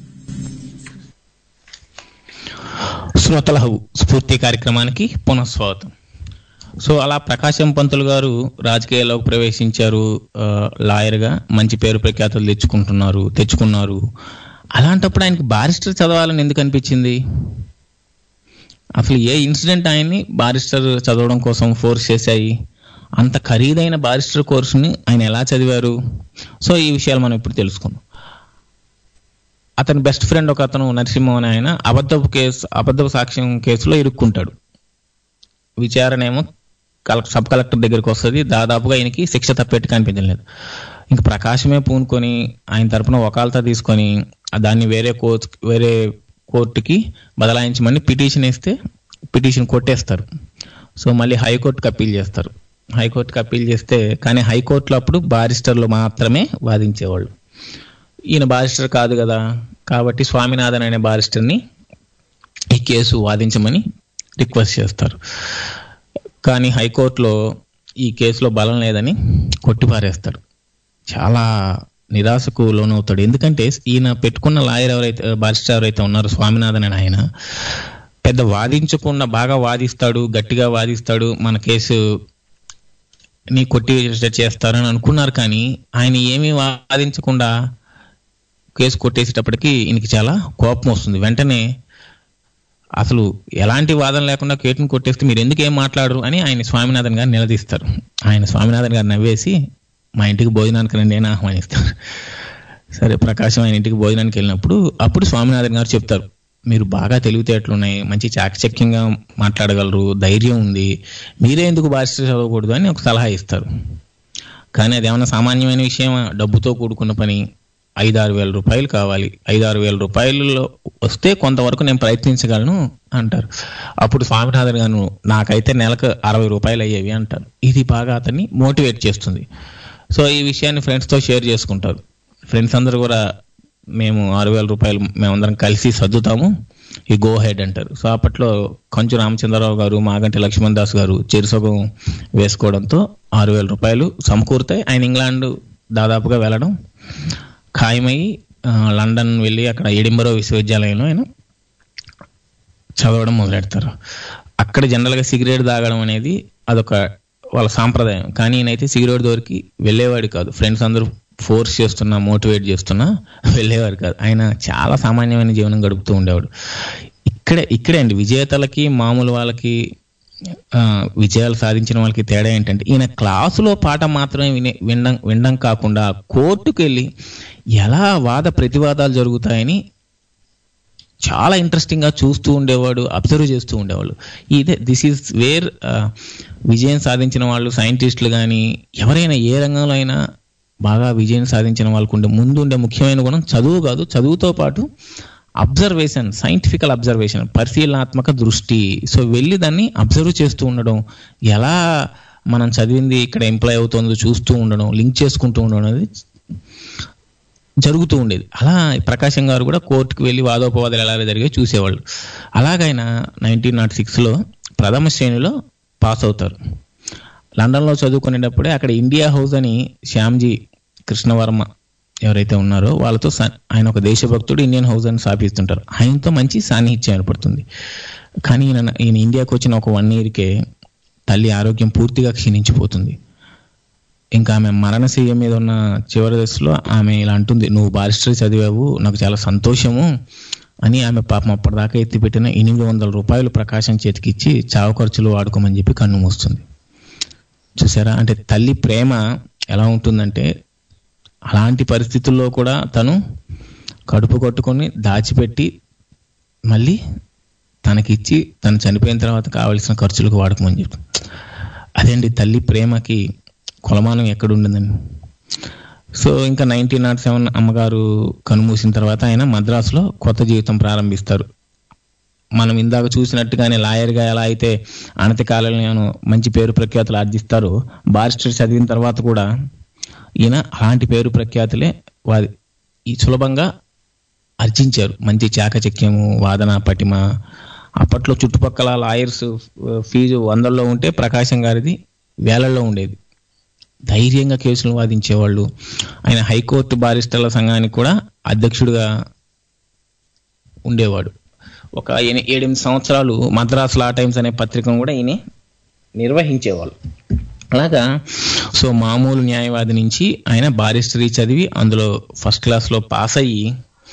శ్రోతల స్ఫూర్తి కార్యక్రమానికి పునఃస్వాగతం so అలా ప్రకాశం పంతులు గారు రాజకీయాల్లోకి ప్రవేశించారు ఆ, లాయర్గా మంచి పేరు ప్రఖ్యాతులు తెచ్చుకుంటున్నారు తెచ్చుకున్నారు అలాంటప్పుడు ఆయనకి బారిస్టర్ చదవాలని ఎందుకు అనిపించింది అసలు ఏ ఇన్సిడెంట్ ఆయన్ని బారిస్టర్ చదవడం కోసం ఫోర్స్ చేశాయి అంత ఖరీదైన బారిస్టర్ కోర్సుని ఆయన ఎలా చదివారు సో ఈ విషయాలు మనం ఇప్పుడు తెలుసుకుందాం అతని బెస్ట్ ఫ్రెండ్ ఒక అతను నరసింహం అని ఆయన అబద్ధపు కేసు అబద్ధపు సాక్ష్యం కేసులో ఇరుక్కుంటాడు విచారణ ఏమో కలెక్ట్ సబ్ కలెక్టర్ దగ్గరికి వస్తుంది దాదాపుగా ఆయనకి శిక్ష తప్పేట్టు కనిపించలేదు ఇంకా ప్రకాశమే పూనుకొని ఆయన తరపున వకాలతా తీసుకొని ఆ దాన్ని వేరే కోర్టు వేరే కోర్టుకి బదలాయించమని పిటిషన్ వేస్తే పిటిషన్ కొట్టేస్తారు సో మళ్ళీ హైకోర్టుకి అప్పీల్ చేస్తారు హైకోర్టుకి అప్పీల్ చేస్తే కానీ హైకోర్టులో అప్పుడు బారిస్టర్లు మాత్రమే వాదించేవాళ్ళు ఈయన బారిస్టర్ కాదు కదా కాబట్టి స్వామినాథన్ అనే బారిస్టర్ని ఈ కేసు వాదించమని రిక్వెస్ట్ చేస్తారు కానీ హైకోర్టులో ఈ కేసులో బలం లేదని కొట్టిపారేస్తాడు చాలా నిరాశకు లోనవుతాడు ఎందుకంటే ఈయన పెట్టుకున్న లాయర్ ఎవరైతే బారిస్టర్ ఎవరైతే ఉన్నారో స్వామినాథన్ అని ఆయన పెద్ద వాదించకుండా బాగా వాదిస్తాడు గట్టిగా వాదిస్తాడు మన కేసు ని కొట్టి చేస్తారని అనుకున్నారు కానీ ఆయన ఏమీ వాదించకుండా కేసు కొట్టేసేటప్పటికి ఈయనకి చాలా కోపం వస్తుంది వెంటనే అసలు ఎలాంటి వాదన లేకుండా కేటును కొట్టేస్తే మీరు ఎందుకు ఏం మాట్లాడరు అని ఆయన స్వామినాథన్ గారు నిలదీస్తారు ఆయన స్వామినాథన్ గారు నవ్వేసి మా ఇంటికి భోజనానికి రండి అని ఆహ్వానిస్తారు సరే ప్రకాశం ఆయన ఇంటికి భోజనానికి వెళ్ళినప్పుడు అప్పుడు స్వామినాథన్ గారు చెప్తారు మీరు బాగా తెలివితేటలు ఉన్నాయి మంచి చాకచక్యంగా మాట్లాడగలరు ధైర్యం ఉంది మీరే ఎందుకు బారిస్టర్ చదవకూడదు అని ఒక సలహా ఇస్తారు కానీ అది ఏమన్నా సామాన్యమైన విషయం డబ్బుతో కూడుకున్న పని ఐదారు వేల రూపాయలు కావాలి ఐదారు వేల రూపాయలలో వస్తే కొంతవరకు నేను ప్రయత్నించగలను అంటారు అప్పుడు స్వామినాథన్ గారు నాకైతే నెలకు అరవై రూపాయలు అయ్యేవి అంటారు ఇది బాగా అతన్ని మోటివేట్ చేస్తుంది సో ఈ విషయాన్ని ఫ్రెండ్స్తో షేర్ చేసుకుంటారు ఫ్రెండ్స్ అందరూ కూడా మేము ఆరు వేల రూపాయలు మేమందరం కలిసి సర్దుతాము ఈ గో హెడ్ అంటారు సో అప్పట్లో కంచు రామచంద్రరావు గారు మాగంటి లక్ష్మణ్ దాస్ గారు చెరుసగం వేసుకోవడంతో ఆరు వేల రూపాయలు సమకూరుతాయి ఆయన ఇంగ్లాండ్ దాదాపుగా వెళ్ళడం ఖాయమయ్యి ఆ, లండన్ వెళ్ళి అక్కడ ఎడింబరో విశ్వవిద్యాలయంలో ఆయన చదవడం మొదలెడతారు అక్కడ జనరల్గా సిగరెట్ తాగడం అనేది అదొక వాళ్ళ సాంప్రదాయం కానీ ఈయనైతే సిగరెట్ దొరికి వెళ్ళేవాడు కాదు ఫ్రెండ్స్ అందరూ ఫోర్స్ చేస్తున్నా మోటివేట్ చేస్తున్నా వెళ్ళేవాడు కాదు ఆయన చాలా సామాన్యమైన జీవనం గడుపుతూ ఉండేవాడు ఇక్కడే ఇక్కడే అండి విజేతలకి మామూలు వాళ్ళకి ఆ, విజయాలు సాధించిన వాళ్ళకి తేడా ఏంటంటే ఈయన క్లాసులో పాఠం మాత్రమే వినే వినడం వినడం కాకుండా కోర్టుకు వెళ్ళి ఎలా వాద ప్రతివాదాలు జరుగుతాయని చాలా ఇంట్రెస్టింగ్గా చూస్తూ ఉండేవాడు అబ్జర్వ్ చేస్తూ ఉండేవాళ్ళు ఇదే దిస్ ఈజ్ వేర్ విజయం సాధించిన వాళ్ళు సైంటిస్టులు కానీ ఎవరైనా ఏ రంగంలో అయినా బాగా విజయం సాధించిన వాళ్ళకు ఉండే ముందు ఉండే ముఖ్యమైన గుణం చదువు కాదు చదువుతో పాటు అబ్జర్వేషన్ సైంటిఫికల్ అబ్జర్వేషన్ పరిశీలనాత్మక దృష్టి సో వెళ్ళి దాన్ని అబ్జర్వ్ చేస్తూ ఉండడం ఎలా మనం చదివింది ఇక్కడ ఎంప్లాయ్ అవుతుందో చూస్తూ ఉండడం లింక్ చేసుకుంటూ ఉండడం అనేది జరుగుతూ ఉండేది అలా ప్రకాశం గారు కూడా కోర్టుకు వెళ్ళి వాదోపవాదాలు ఎలా జరిగాయో చూసేవాళ్ళు అలాగైనా నైన్టీన్ నాట్ సిక్స్లో ప్రథమ శ్రేణిలో పాస్ అవుతారు లండన్లో చదువుకునేటప్పుడే అక్కడ ఇండియా హౌస్ అని శ్యామ్జీ కృష్ణవర్మ ఎవరైతే ఉన్నారో వాళ్ళతో స- ఆయన ఒక దేశభక్తుడు ఇండియన్ హౌస్ అని స్థాపిస్తుంటారు ఆయనతో మంచి సాన్నిహిత్యం ఏర్పడుతుంది కానీ ఈయన ఈయన ఇండియాకి వచ్చిన ఒక వన్ ఇయర్కే తల్లి ఆరోగ్యం పూర్తిగా క్షీణించిపోతుంది ఇంకా ఆమె మరణశయ్య మీద ఉన్న చివరి దశలో ఆమె ఇలా అంటుంది నువ్వు బారిస్టర్ చదివావు నాకు చాలా సంతోషము అని ఆమె పాపం అప్పటిదాకా ఎత్తిపెట్టిన ఎనిమిది వందల రూపాయలు ప్రకాశం చేతికిచ్చి చావు ఖర్చులు వాడుకోమని చెప్పి కన్ను మూస్తుంది చూసారా అంటే తల్లి ప్రేమ ఎలా ఉంటుందంటే అలాంటి పరిస్థితుల్లో కూడా తను కడుపు కొట్టుకొని దాచిపెట్టి మళ్ళీ తనకిచ్చి తను చనిపోయిన తర్వాత కావలసిన ఖర్చులకు వాడుకోమని చెప్పి అదేంటి తల్లి ప్రేమకి కొలమానం ఎక్కడ ఉండిందండి సో ఇంకా నైన్టీన్ నాట్ సెవెన్ అమ్మగారు కనుమూసిన తర్వాత ఆయన మద్రాసులో కొత్త జీవితం ప్రారంభిస్తారు మనం ఇందాక చూసినట్టుగానే లాయర్గా ఎలా అయితే అనతి కాలంలో మంచి పేరు ప్రఖ్యాతులు ఆర్జిస్తారో బారిస్టర్ చదివిన తర్వాత కూడా ఈయన అలాంటి పేరు ప్రఖ్యాతులే వారి ఈ సులభంగా అర్జించారు మంచి చాకచక్యము వాదన పటిమ అప్పట్లో చుట్టుపక్కల లాయర్స్ ఫీజు వందల్లో ఉంటే ప్రకాశం గారిది వేలల్లో ఉండేది ధైర్యంగా కేసులు వాదించేవాళ్ళు ఆయన హైకోర్టు బారిస్టర్ల సంఘానికి కూడా అధ్యక్షుడిగా ఉండేవాడు ఒక ఎని- ఏడెనిమిది సంవత్సరాలు మద్రాస్ లా టైమ్స్ అనే పత్రికను కూడా ఈయన నిర్వహించేవాళ్ళు అలాగా సో మామూలు న్యాయవాది నుంచి ఆయన బారిస్టరీ చదివి అందులో ఫస్ట్ క్లాస్లో పాస్ అయ్యి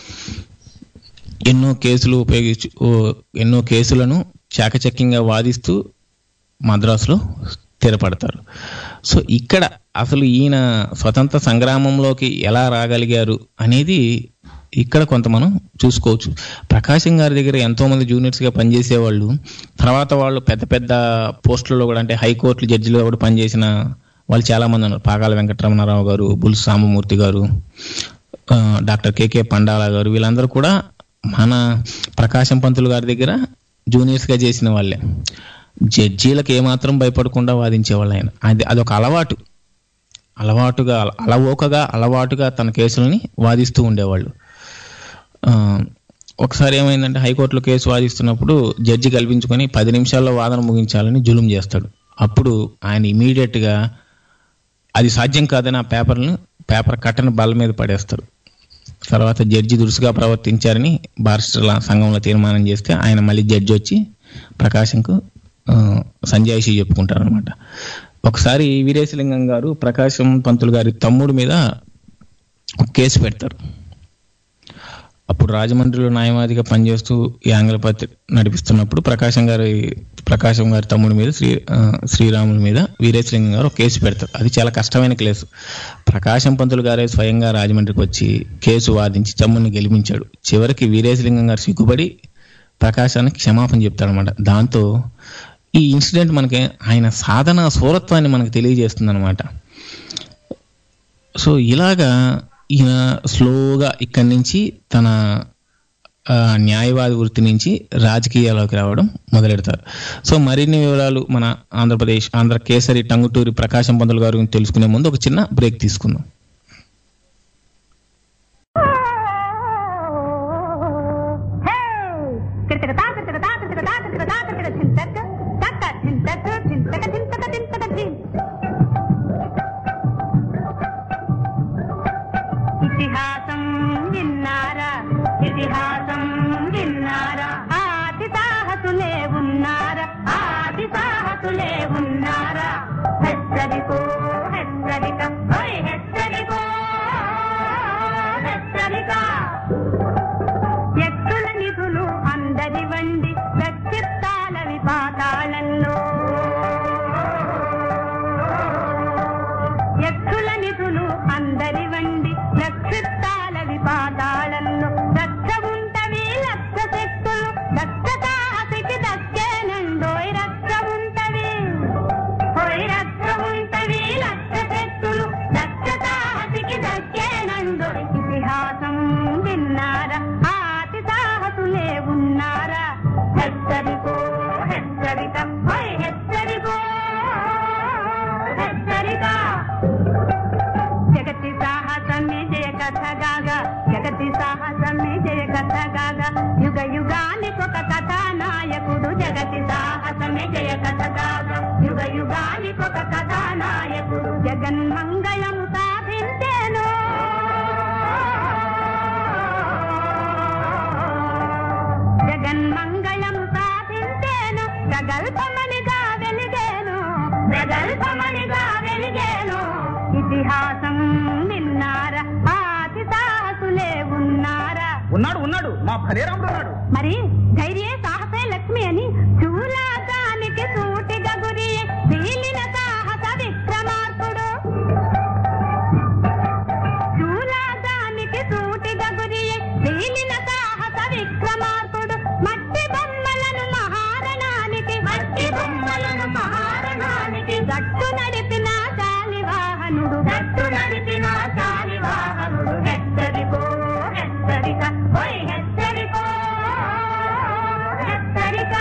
ఎన్నో కేసులు ఉపయోగించు ఓ- ఎన్నో కేసులను చాకచక్యంగా వాదిస్తూ మద్రాసులో స్థిరపడతారు సో ఇక్కడ అసలు ఈయన స్వతంత్ర సంగ్రామంలోకి ఎలా రాగలిగారు అనేది ఇక్కడ కొంత మనం చూసుకోవచ్చు ప్రకాశం గారి దగ్గర ఎంతో మంది జూనియర్స్ గా పనిచేసేవాళ్ళు తర్వాత వాళ్ళు పెద్ద పెద్ద పోస్టులలో కూడా అంటే హైకోర్టు జడ్జిలో కూడా పనిచేసిన వాళ్ళు చాలా మంది ఉన్నారు పాకాల వెంకటరమణారావు గారు బుల్స్ సాంబమూర్తి గారు ఆ, డాక్టర్ కేకే పండాల గారు వీళ్ళందరూ కూడా మన ప్రకాశం పంతులు గారి దగ్గర జూనియర్స్ గా చేసిన వాళ్ళే జడ్జీలకు ఏమాత్రం భయపడకుండా వాదించేవాళ్ళు ఆయన అది అదొక అలవాటు అలవాటుగా అలవోకగా అలవాటుగా తన కేసులని వాదిస్తూ ఉండేవాళ్ళు ఆ, ఒకసారి ఏమైందంటే హైకోర్టులో కేసు వాదిస్తున్నప్పుడు జడ్జి కల్పించుకొని పది నిమిషాల్లో వాదన ముగించాలని జులుం చేస్తాడు అప్పుడు ఆయన immediate గా అది సాధ్యం కాదని ఆ పేపర్ను పేపర్ కట్టను బల్ల మీద పడేస్తారు తర్వాత జడ్జి దురుసుగా ప్రవర్తించారని బారిస్టర్ల సంఘంలో తీర్మానం చేస్తే ఆయన మళ్ళీ జడ్జి వచ్చి ప్రకాశంకు ఆ, సంజాయిషి చెప్పుకుంటారు అనమాట ఒకసారి వీరేశలింగం గారు ప్రకాశం పంతులు గారి తమ్ముడు మీద ఒక కేసు పెడతారు అప్పుడు రాజమండ్రిలో న్యాయవాదిగా పనిచేస్తూ ఈ ఆంగ్ల పత్రిక నడిపిస్తున్నప్పుడు ప్రకాశం గారి ప్రకాశం గారి తమ్ముడి మీద శ్రీ ఆ, శ్రీరాముల మీద వీరేశలింగం గారు ఒక కేసు పెడతారు అది చాలా కష్టమైన కేసు ప్రకాశం పంతులు గారే స్వయంగా రాజమండ్రికి వచ్చి కేసు వాదించి తమ్ముడిని గెలిపించాడు చివరికి వీరేశలింగం గారు సిగ్గుపడి ప్రకాశానికి క్షమాపణ చెప్తాడనమాట దాంతో ఈ ఇన్సిడెంట్ మనకి ఆయన సాధన సూరత్వాన్ని మనకు తెలియజేస్తుంది అనమాట సో ఇలాగా ఈయన స్లోగా ఇక్కడి నుంచి తన ఆ, న్యాయవాది వృత్తి నుంచి రాజకీయాల్లోకి రావడం మొదలెడతారు సో మరిన్ని వివరాలు మన ఆంధ్రప్రదేశ్ ఆంధ్ర కేసరి టంగుటూరి ప్రకాశం పంతులు గారి గురించి తెలుసుకునే ముందు ఒక చిన్న బ్రేక్ తీసుకుందాం ఇతిహాసం విన్నారా ఇతిహాసం విన్నారా ఆది సాహసులే ఉన్నారా ఆది సాహసులే ఉన్నారా హెచ్చరికో హెచ్చరిక ఓయ్ హెచ్చరికో హెచ్చరిక ఎత్తుల నిధులు అందరి వండి వ్యక్తిత్వాల విపాతాళంలో ఎత్తుల నిధులు అందరి వండి నక్షత్రాల విపాతాళంలో దక్ష ఉంటవి లక్ష శక్తులు దక్ష సాహసికి దక్కేనండోయ్ రక్ష ఉంటవి హోయ్ రక్ష ఉంటవి లక్ష శక్తులు దక్ష సాహసికి దక్కేనండోయ్ ఇతిహాసం విన్నారా ఆతి సాహసులే ఉన్నారా హెచ్చరికో హెచ్చరిక హోయ్ హెచ్చరికో హెచ్చరిక జగతి సాహసమే జయ కథగాగా జగతి సాహసమే జయ కథగాగా యుగ యుగానికి ఒక కథానాయకుడు జగతి సాహసమే జయ కథగాగా యుగ యుగానికి ఒక కథానాయకుడు జగన్మంగళము సాధించేను జగన్మంగళము సాధించేను ప్రగల్భమణిగా వెలిగేను ప్రగల్భమణిగా వెలిగేను ఇతిహాసం విన్నారా ఆతి సాహసులే ఉన్నారా ఉన్నాడు ఉన్నాడు మా ఫలేరాముడు ఉన్నాడు మరి ధైర్యే సాహసే లక్ష్మి అని చూలాగానికి సూటిగా గురి దీలిన సాహస విక్రమార్కుడు చూలాగానికి సూటిగా గురి దీలిన సాహస విక్రమార్కుడు మట్టి బొమ్మలను మహారణానికి మట్టి బొమ్మలను మహారణానికి గట్టు నడిపిన శాలివాహనుడు గట్టు నడిపిన శాలివాహనుడు హెచ్చరికో హెచ్చరిక ఓయ్ హెచ్చరికో హెచ్చరిక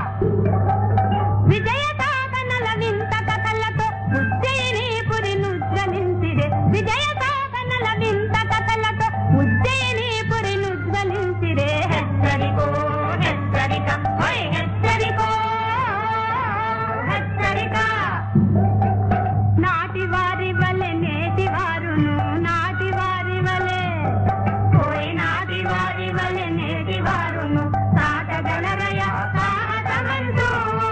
విజయ సాధనల వింత కథలతో ఉజ్జయిని పురి నుజ్వలించిరే విజయ సాధనల వింత కథలతో ఉజ్జయిని పురి నుజ్వలించిరే హెచ్చరికో హెచ్చరిక ఓయ్ హెచ్చరికో హెచ్చరిక నాటి వారి వలె నేటి వారును నాటి వారి వలె పోయి నాటి వారి వలె నేటి వారును సాటగలరయ సాహసమంటూ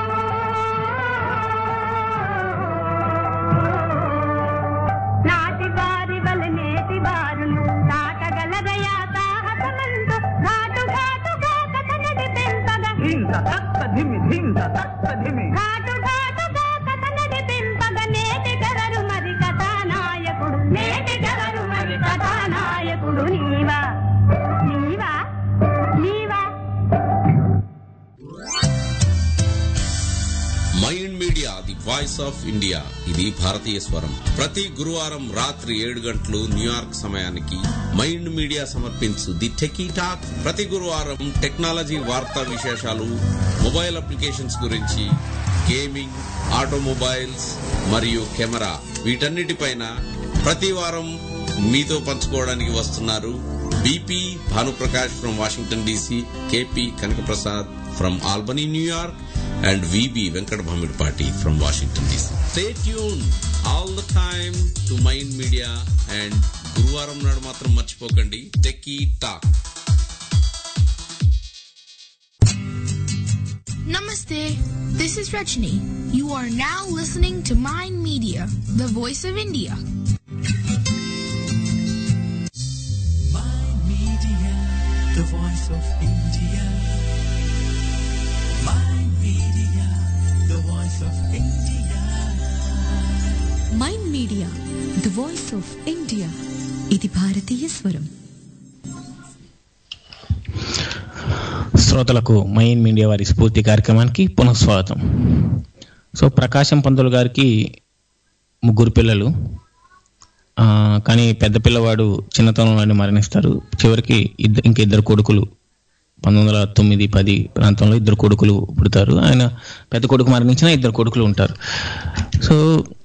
నాటి వారి వలె నేటి వారును సాటగలరయ సాహసమంటూ ఘాటు ఘాటుగా కథ నడిపింపగా ధింత తత్త ధిమి ధింత తత్త ధిమి ఘాటు ఘాటుగా కథ నడిపింపగా నేటి గవరు మరి కథానాయకుడు నేటి గవరు మరి కథానాయకుడు నీవా నీవా నీవా Mind Media the voice of India ఇది భారతీయ స్వరం ప్రతి గురువారం రాత్రి ఏడు గంటలు న్యూయార్క్ సమయానికి మైండ్ మీడియా సమర్పించు ది టెకీ టాక్ ప్రతి గురువారం టెక్నాలజీ వార్తా విశేషాలు మొబైల్ అప్లికేషన్స్ గురించి గేమింగ్ ఆటోమొబైల్స్ మరియు కెమెరా వీటన్నిటిపైన ప్రతి వారం మీతో పంచుకోవడానికి వస్తున్నారు BP Bhanuprakash from Washington DC KP Kanakaprasad from Albany New York and VB Venkat Bhamidpati from Washington DC. Stay tuned all the time to Mind Media and గురువారం నాడు మాత్రం మర్చిపోకండి techie talk Namaste. This is Rajni. You are now listening to Mind Media, the voice of India. Media, the voice of India. My media, the voice of India. Mind Media the voice of India ఇది భారతీయ స్వరం శ్రోతలకు mine media వారి స్ఫూర్తి కార్యక్రమానికి పునఃస్వాగతం so ప్రకాశం పంతులు గారికి ముగ్గురు పిల్లలు ఆ, కానీ పెద్ద పిల్లవాడు చిన్నతనంలోనే మరణిస్తారు చివరికి ఇద్దరు ఇంక ఇద్దరు కొడుకులు పంతొమ్మిది వందల తొమ్మిది పది ప్రాంతంలో ఇద్దరు కొడుకులు పుడతారు ఆయన పెద్ద కొడుకు మరణించిన ఇద్దరు కొడుకులు ఉంటారు సో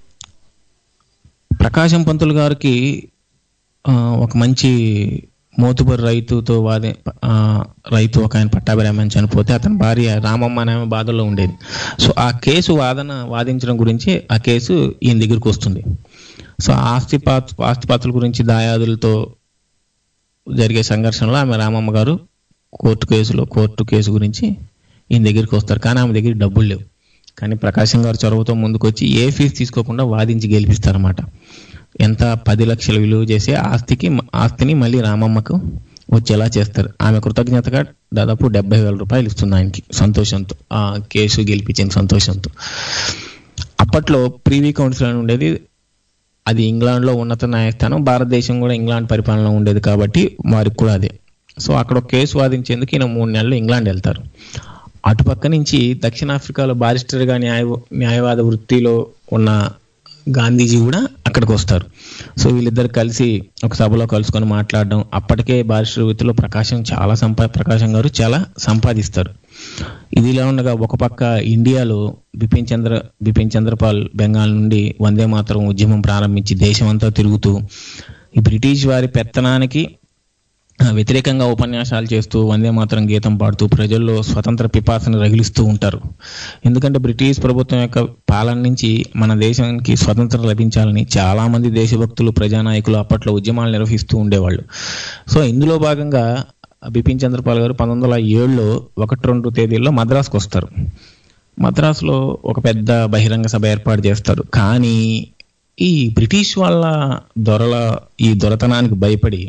ప్రకాశం పంతులు గారికి ఆ, ఒక మంచి మోతుబరి రైతుతో వాదే ఆ, రైతు ఒక ఆయన పట్టాభిరామని చనిపోతే అతని భార్య రామమ్మ అనే ఆమె బాధల్లో ఉండేది సో ఆ కేసు వాదన వాదించడం గురించి ఆ కేసు ఈయన దగ్గరికి వస్తుంది సో ఆస్తిపాత్ ఆస్తిపాతుల గురించి దాయాదులతో జరిగే సంఘర్షణలో ఆమె రామమ్మ గారు కోర్టు కేసులో కోర్టు కేసు గురించి ఈయన దగ్గరికి వస్తారు కానీ ఆమె దగ్గర డబ్బులు లేవు కానీ ప్రకాశం గారు చొరవతో ముందుకు వచ్చి ఏ ఫీజు తీసుకోకుండా వాదించి గెలిపిస్తారన్నమాట ఎంత పది లక్షల విలువ చేసే ఆస్తికి ఆస్తిని మళ్ళీ రామమ్మకు వచ్చేలా చేస్తారు ఆమె కృతజ్ఞతగా దాదాపు డెబ్బై వేల రూపాయలు ఇస్తుంది ఆయనకి సంతోషంతో ఆ కేసు గెలిపించిన సంతోషంతో అప్పట్లో ప్రీవీ కౌన్సిల్ అని ఉండేది అది ఇంగ్లాండ్లో ఉన్నత న్యాయస్థానం భారతదేశం కూడా ఇంగ్లాండ్ పరిపాలనలో ఉండేది కాబట్టి వారికి కూడా అదే సో అక్కడ ఒక కేసు వాదించేందుకు ఈయన మూడు నెలలు ఇంగ్లాండ్ వెళ్తారు అటుపక్క నుంచి దక్షిణాఫ్రికాలో బారిస్టర్గా న్యాయ న్యాయవాద వృత్తిలో ఉన్న గాంధీజీ కూడా అక్కడికి వస్తారు సో వీళ్ళిద్దరు కలిసి ఒక సభలో కలుసుకొని మాట్లాడడం అప్పటికే బారిస్టర్ వృత్తిలో ప్రకాశం చాలా సంపా ప్రకాశం గారు చాలా సంపాదిస్తారు ఇది ఇలా ఉండగా ఒక పక్క ఇండియాలో బిపిన్ చంద్ర బిపిన్ చంద్రపాల్ బెంగాల్ నుండి వందే మాతరం ఉద్యమం ప్రారంభించి దేశమంతా తిరుగుతూ ఈ బ్రిటిష్ వారి పెత్తనానికి ఆ, వ్యతిరేకంగా ఉపన్యాసాలు చేస్తూ వందే మాతరం గీతం పాడుతూ ప్రజల్లో స్వతంత్ర పిపాసను రగిలిస్తూ ఉంటారు ఎందుకంటే బ్రిటిష్ ప్రభుత్వం యొక్క పాలన నుంచి మన దేశానికి స్వతంత్రం లభించాలని చాలా మంది దేశభక్తులు ప్రజానాయకులు అప్పట్లో ఉద్యమాలు నిర్వహిస్తూ ఉండేవాళ్ళు సో ఇందులో భాగంగా బిపిన్ చంద్రపాల్ గారు పంతొమ్మిది వందల ఏడులో ఒకటి రెండు తేదీల్లో మద్రాసుకు వస్తారు మద్రాసులో ఒక పెద్ద బహిరంగ సభ ఏర్పాటు చేస్తారు కానీ ఈ బ్రిటిష్ వాళ్ళ దొరల ఈ దొరతనానికి భయపడి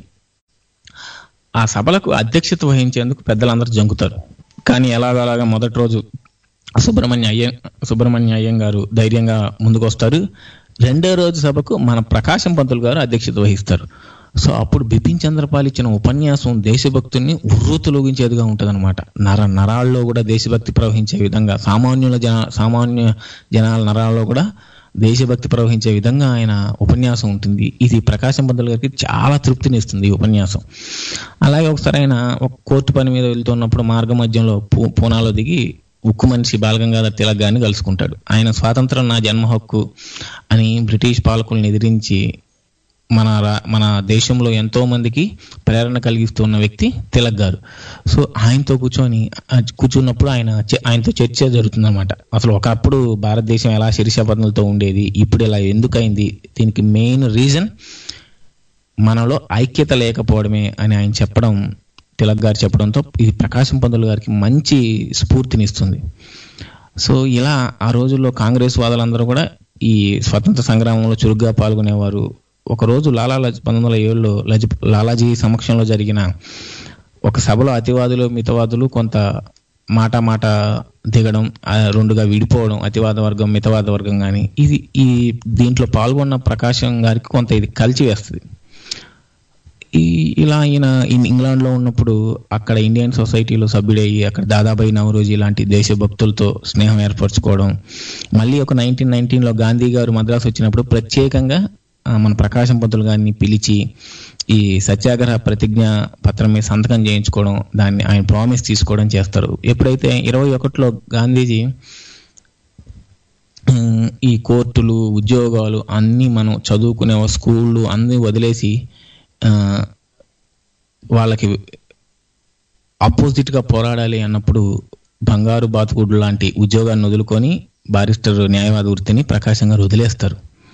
ఆ సభలకు అధ్యక్షత వహించేందుకు పెద్దలందరూ జంకుతారు కానీ ఎలాగలాగా మొదటి రోజు సుబ్రహ్మణ్య అయ్య సుబ్రహ్మణ్య అయ్యం గారు ధైర్యంగా ముందుకు వస్తారు రెండో రోజు సభకు మన ప్రకాశం పంతులు గారు అధ్యక్షత వహిస్తారు సో అప్పుడు బిపిన్ చంద్రపాల్ ఇచ్చిన ఉపన్యాసం దేశభక్తుల్ని ఉర్రూతులోగించేదిగా ఉంటుందన్నమాట నర నరాల్లో కూడా దేశభక్తి ప్రవహించే విధంగా సామాన్యుల జన సామాన్య జనాల నరాల్లో కూడా దేశభక్తి ప్రవహించే విధంగా ఆయన ఉపన్యాసం ఉంటుంది ఇది ప్రకాశం పంతులు గారికి చాలా తృప్తినిస్తుంది ఈ ఉపన్యాసం అలాగే ఒకసారి ఆయన ఒక కోర్టు పని మీద వెళ్తున్నప్పుడు మార్గ మధ్యంలో పూ- పూనాలో దిగి ఉక్కు మనిషి బాలగంగాధర్ తిలక్ గారిని కలుసుకుంటాడు ఆయన స్వాతంత్రం నా జన్మ హక్కు అని బ్రిటిష్ పాలకులను ఎదిరించి మన రా- మన దేశంలో ఎంతో మందికి ప్రేరణ కలిగిస్తున్న వ్యక్తి తిలక్ గారు సో ఆయనతో కూర్చొని ఆ కూర్చున్నప్పుడు ఆయన చ- ఆయనతో చర్చ జరుగుతుందన్నమాట అసలు ఒకప్పుడు భారతదేశం ఎలా శిరిషపదలతో ఉండేది ఇప్పుడు ఇలా ఎందుకైంది దీనికి మెయిన్ రీజన్ మనలో ఐక్యత లేకపోవడమే అని ఆయన చెప్పడం తిలక్ గారు చెప్పడంతో ఇది ప్రకాశం పంతులు గారికి మంచి స్ఫూర్తినిస్తుంది సో ఇలా ఆ రోజుల్లో కాంగ్రెస్ వాదులందరూ కూడా ఈ స్వతంత్ర సంగ్రామంలో చురుగ్గా పాల్గొనేవారు ఒక రోజు లాలా లజ్ పంతొమ్మిది వందల ఏడులో లజ్ లాలాజీ సమక్షంలో జరిగిన ఒక సభలో అతివాదులు మితవాదులు కొంత మాట మాట దిగడం ఆ రెండుగా విడిపోవడం అతివాద వర్గం మితవాద వర్గం కానీ ఇది ఈ దీంట్లో పాల్గొన్న ప్రకాశం గారికి కొంత ఇది కలిసి వేస్తుంది ఈ ఇలా ఈయన ఇన్ ఇంగ్లాండ్లో ఉన్నప్పుడు అక్కడ ఇండియన్ సొసైటీలో సభ్యుడయ్యి అక్కడ దాదాబాయి నవరోజీ లాంటి దేశభక్తులతో స్నేహం ఏర్పరచుకోవడం మళ్ళీ ఒక నైన్టీన్ నైన్టీన్లో గాంధీ గారు మద్రాసు వచ్చినప్పుడు ప్రత్యేకంగా ఆ, మన ప్రకాశం పంతులు గారిని పిలిచి ఈ సత్యాగ్రహ ప్రతిజ్ఞ పత్రం మీద సంతకం చేయించుకోవడం దాన్ని ఆయన ప్రామిస్ తీసుకోవడం చేస్తారు ఎప్పుడైతే ఇరవై ఒకటిలో గాంధీజీ ఉమ్, ఈ కోర్టులు ఉద్యోగాలు అన్నీ మనం చదువుకునే స్కూళ్ళు అన్నీ వదిలేసి ఆ, వాళ్ళకి ఆపోజిట్ గా పోరాడాలి అన్నప్పుడు బంగారు బాతుకుడు లాంటి ఉద్యోగాన్ని వదులుకొని బారిస్టర్ న్యాయవాద వృత్తిని ప్రకాశం గారు వదిలేస్తారు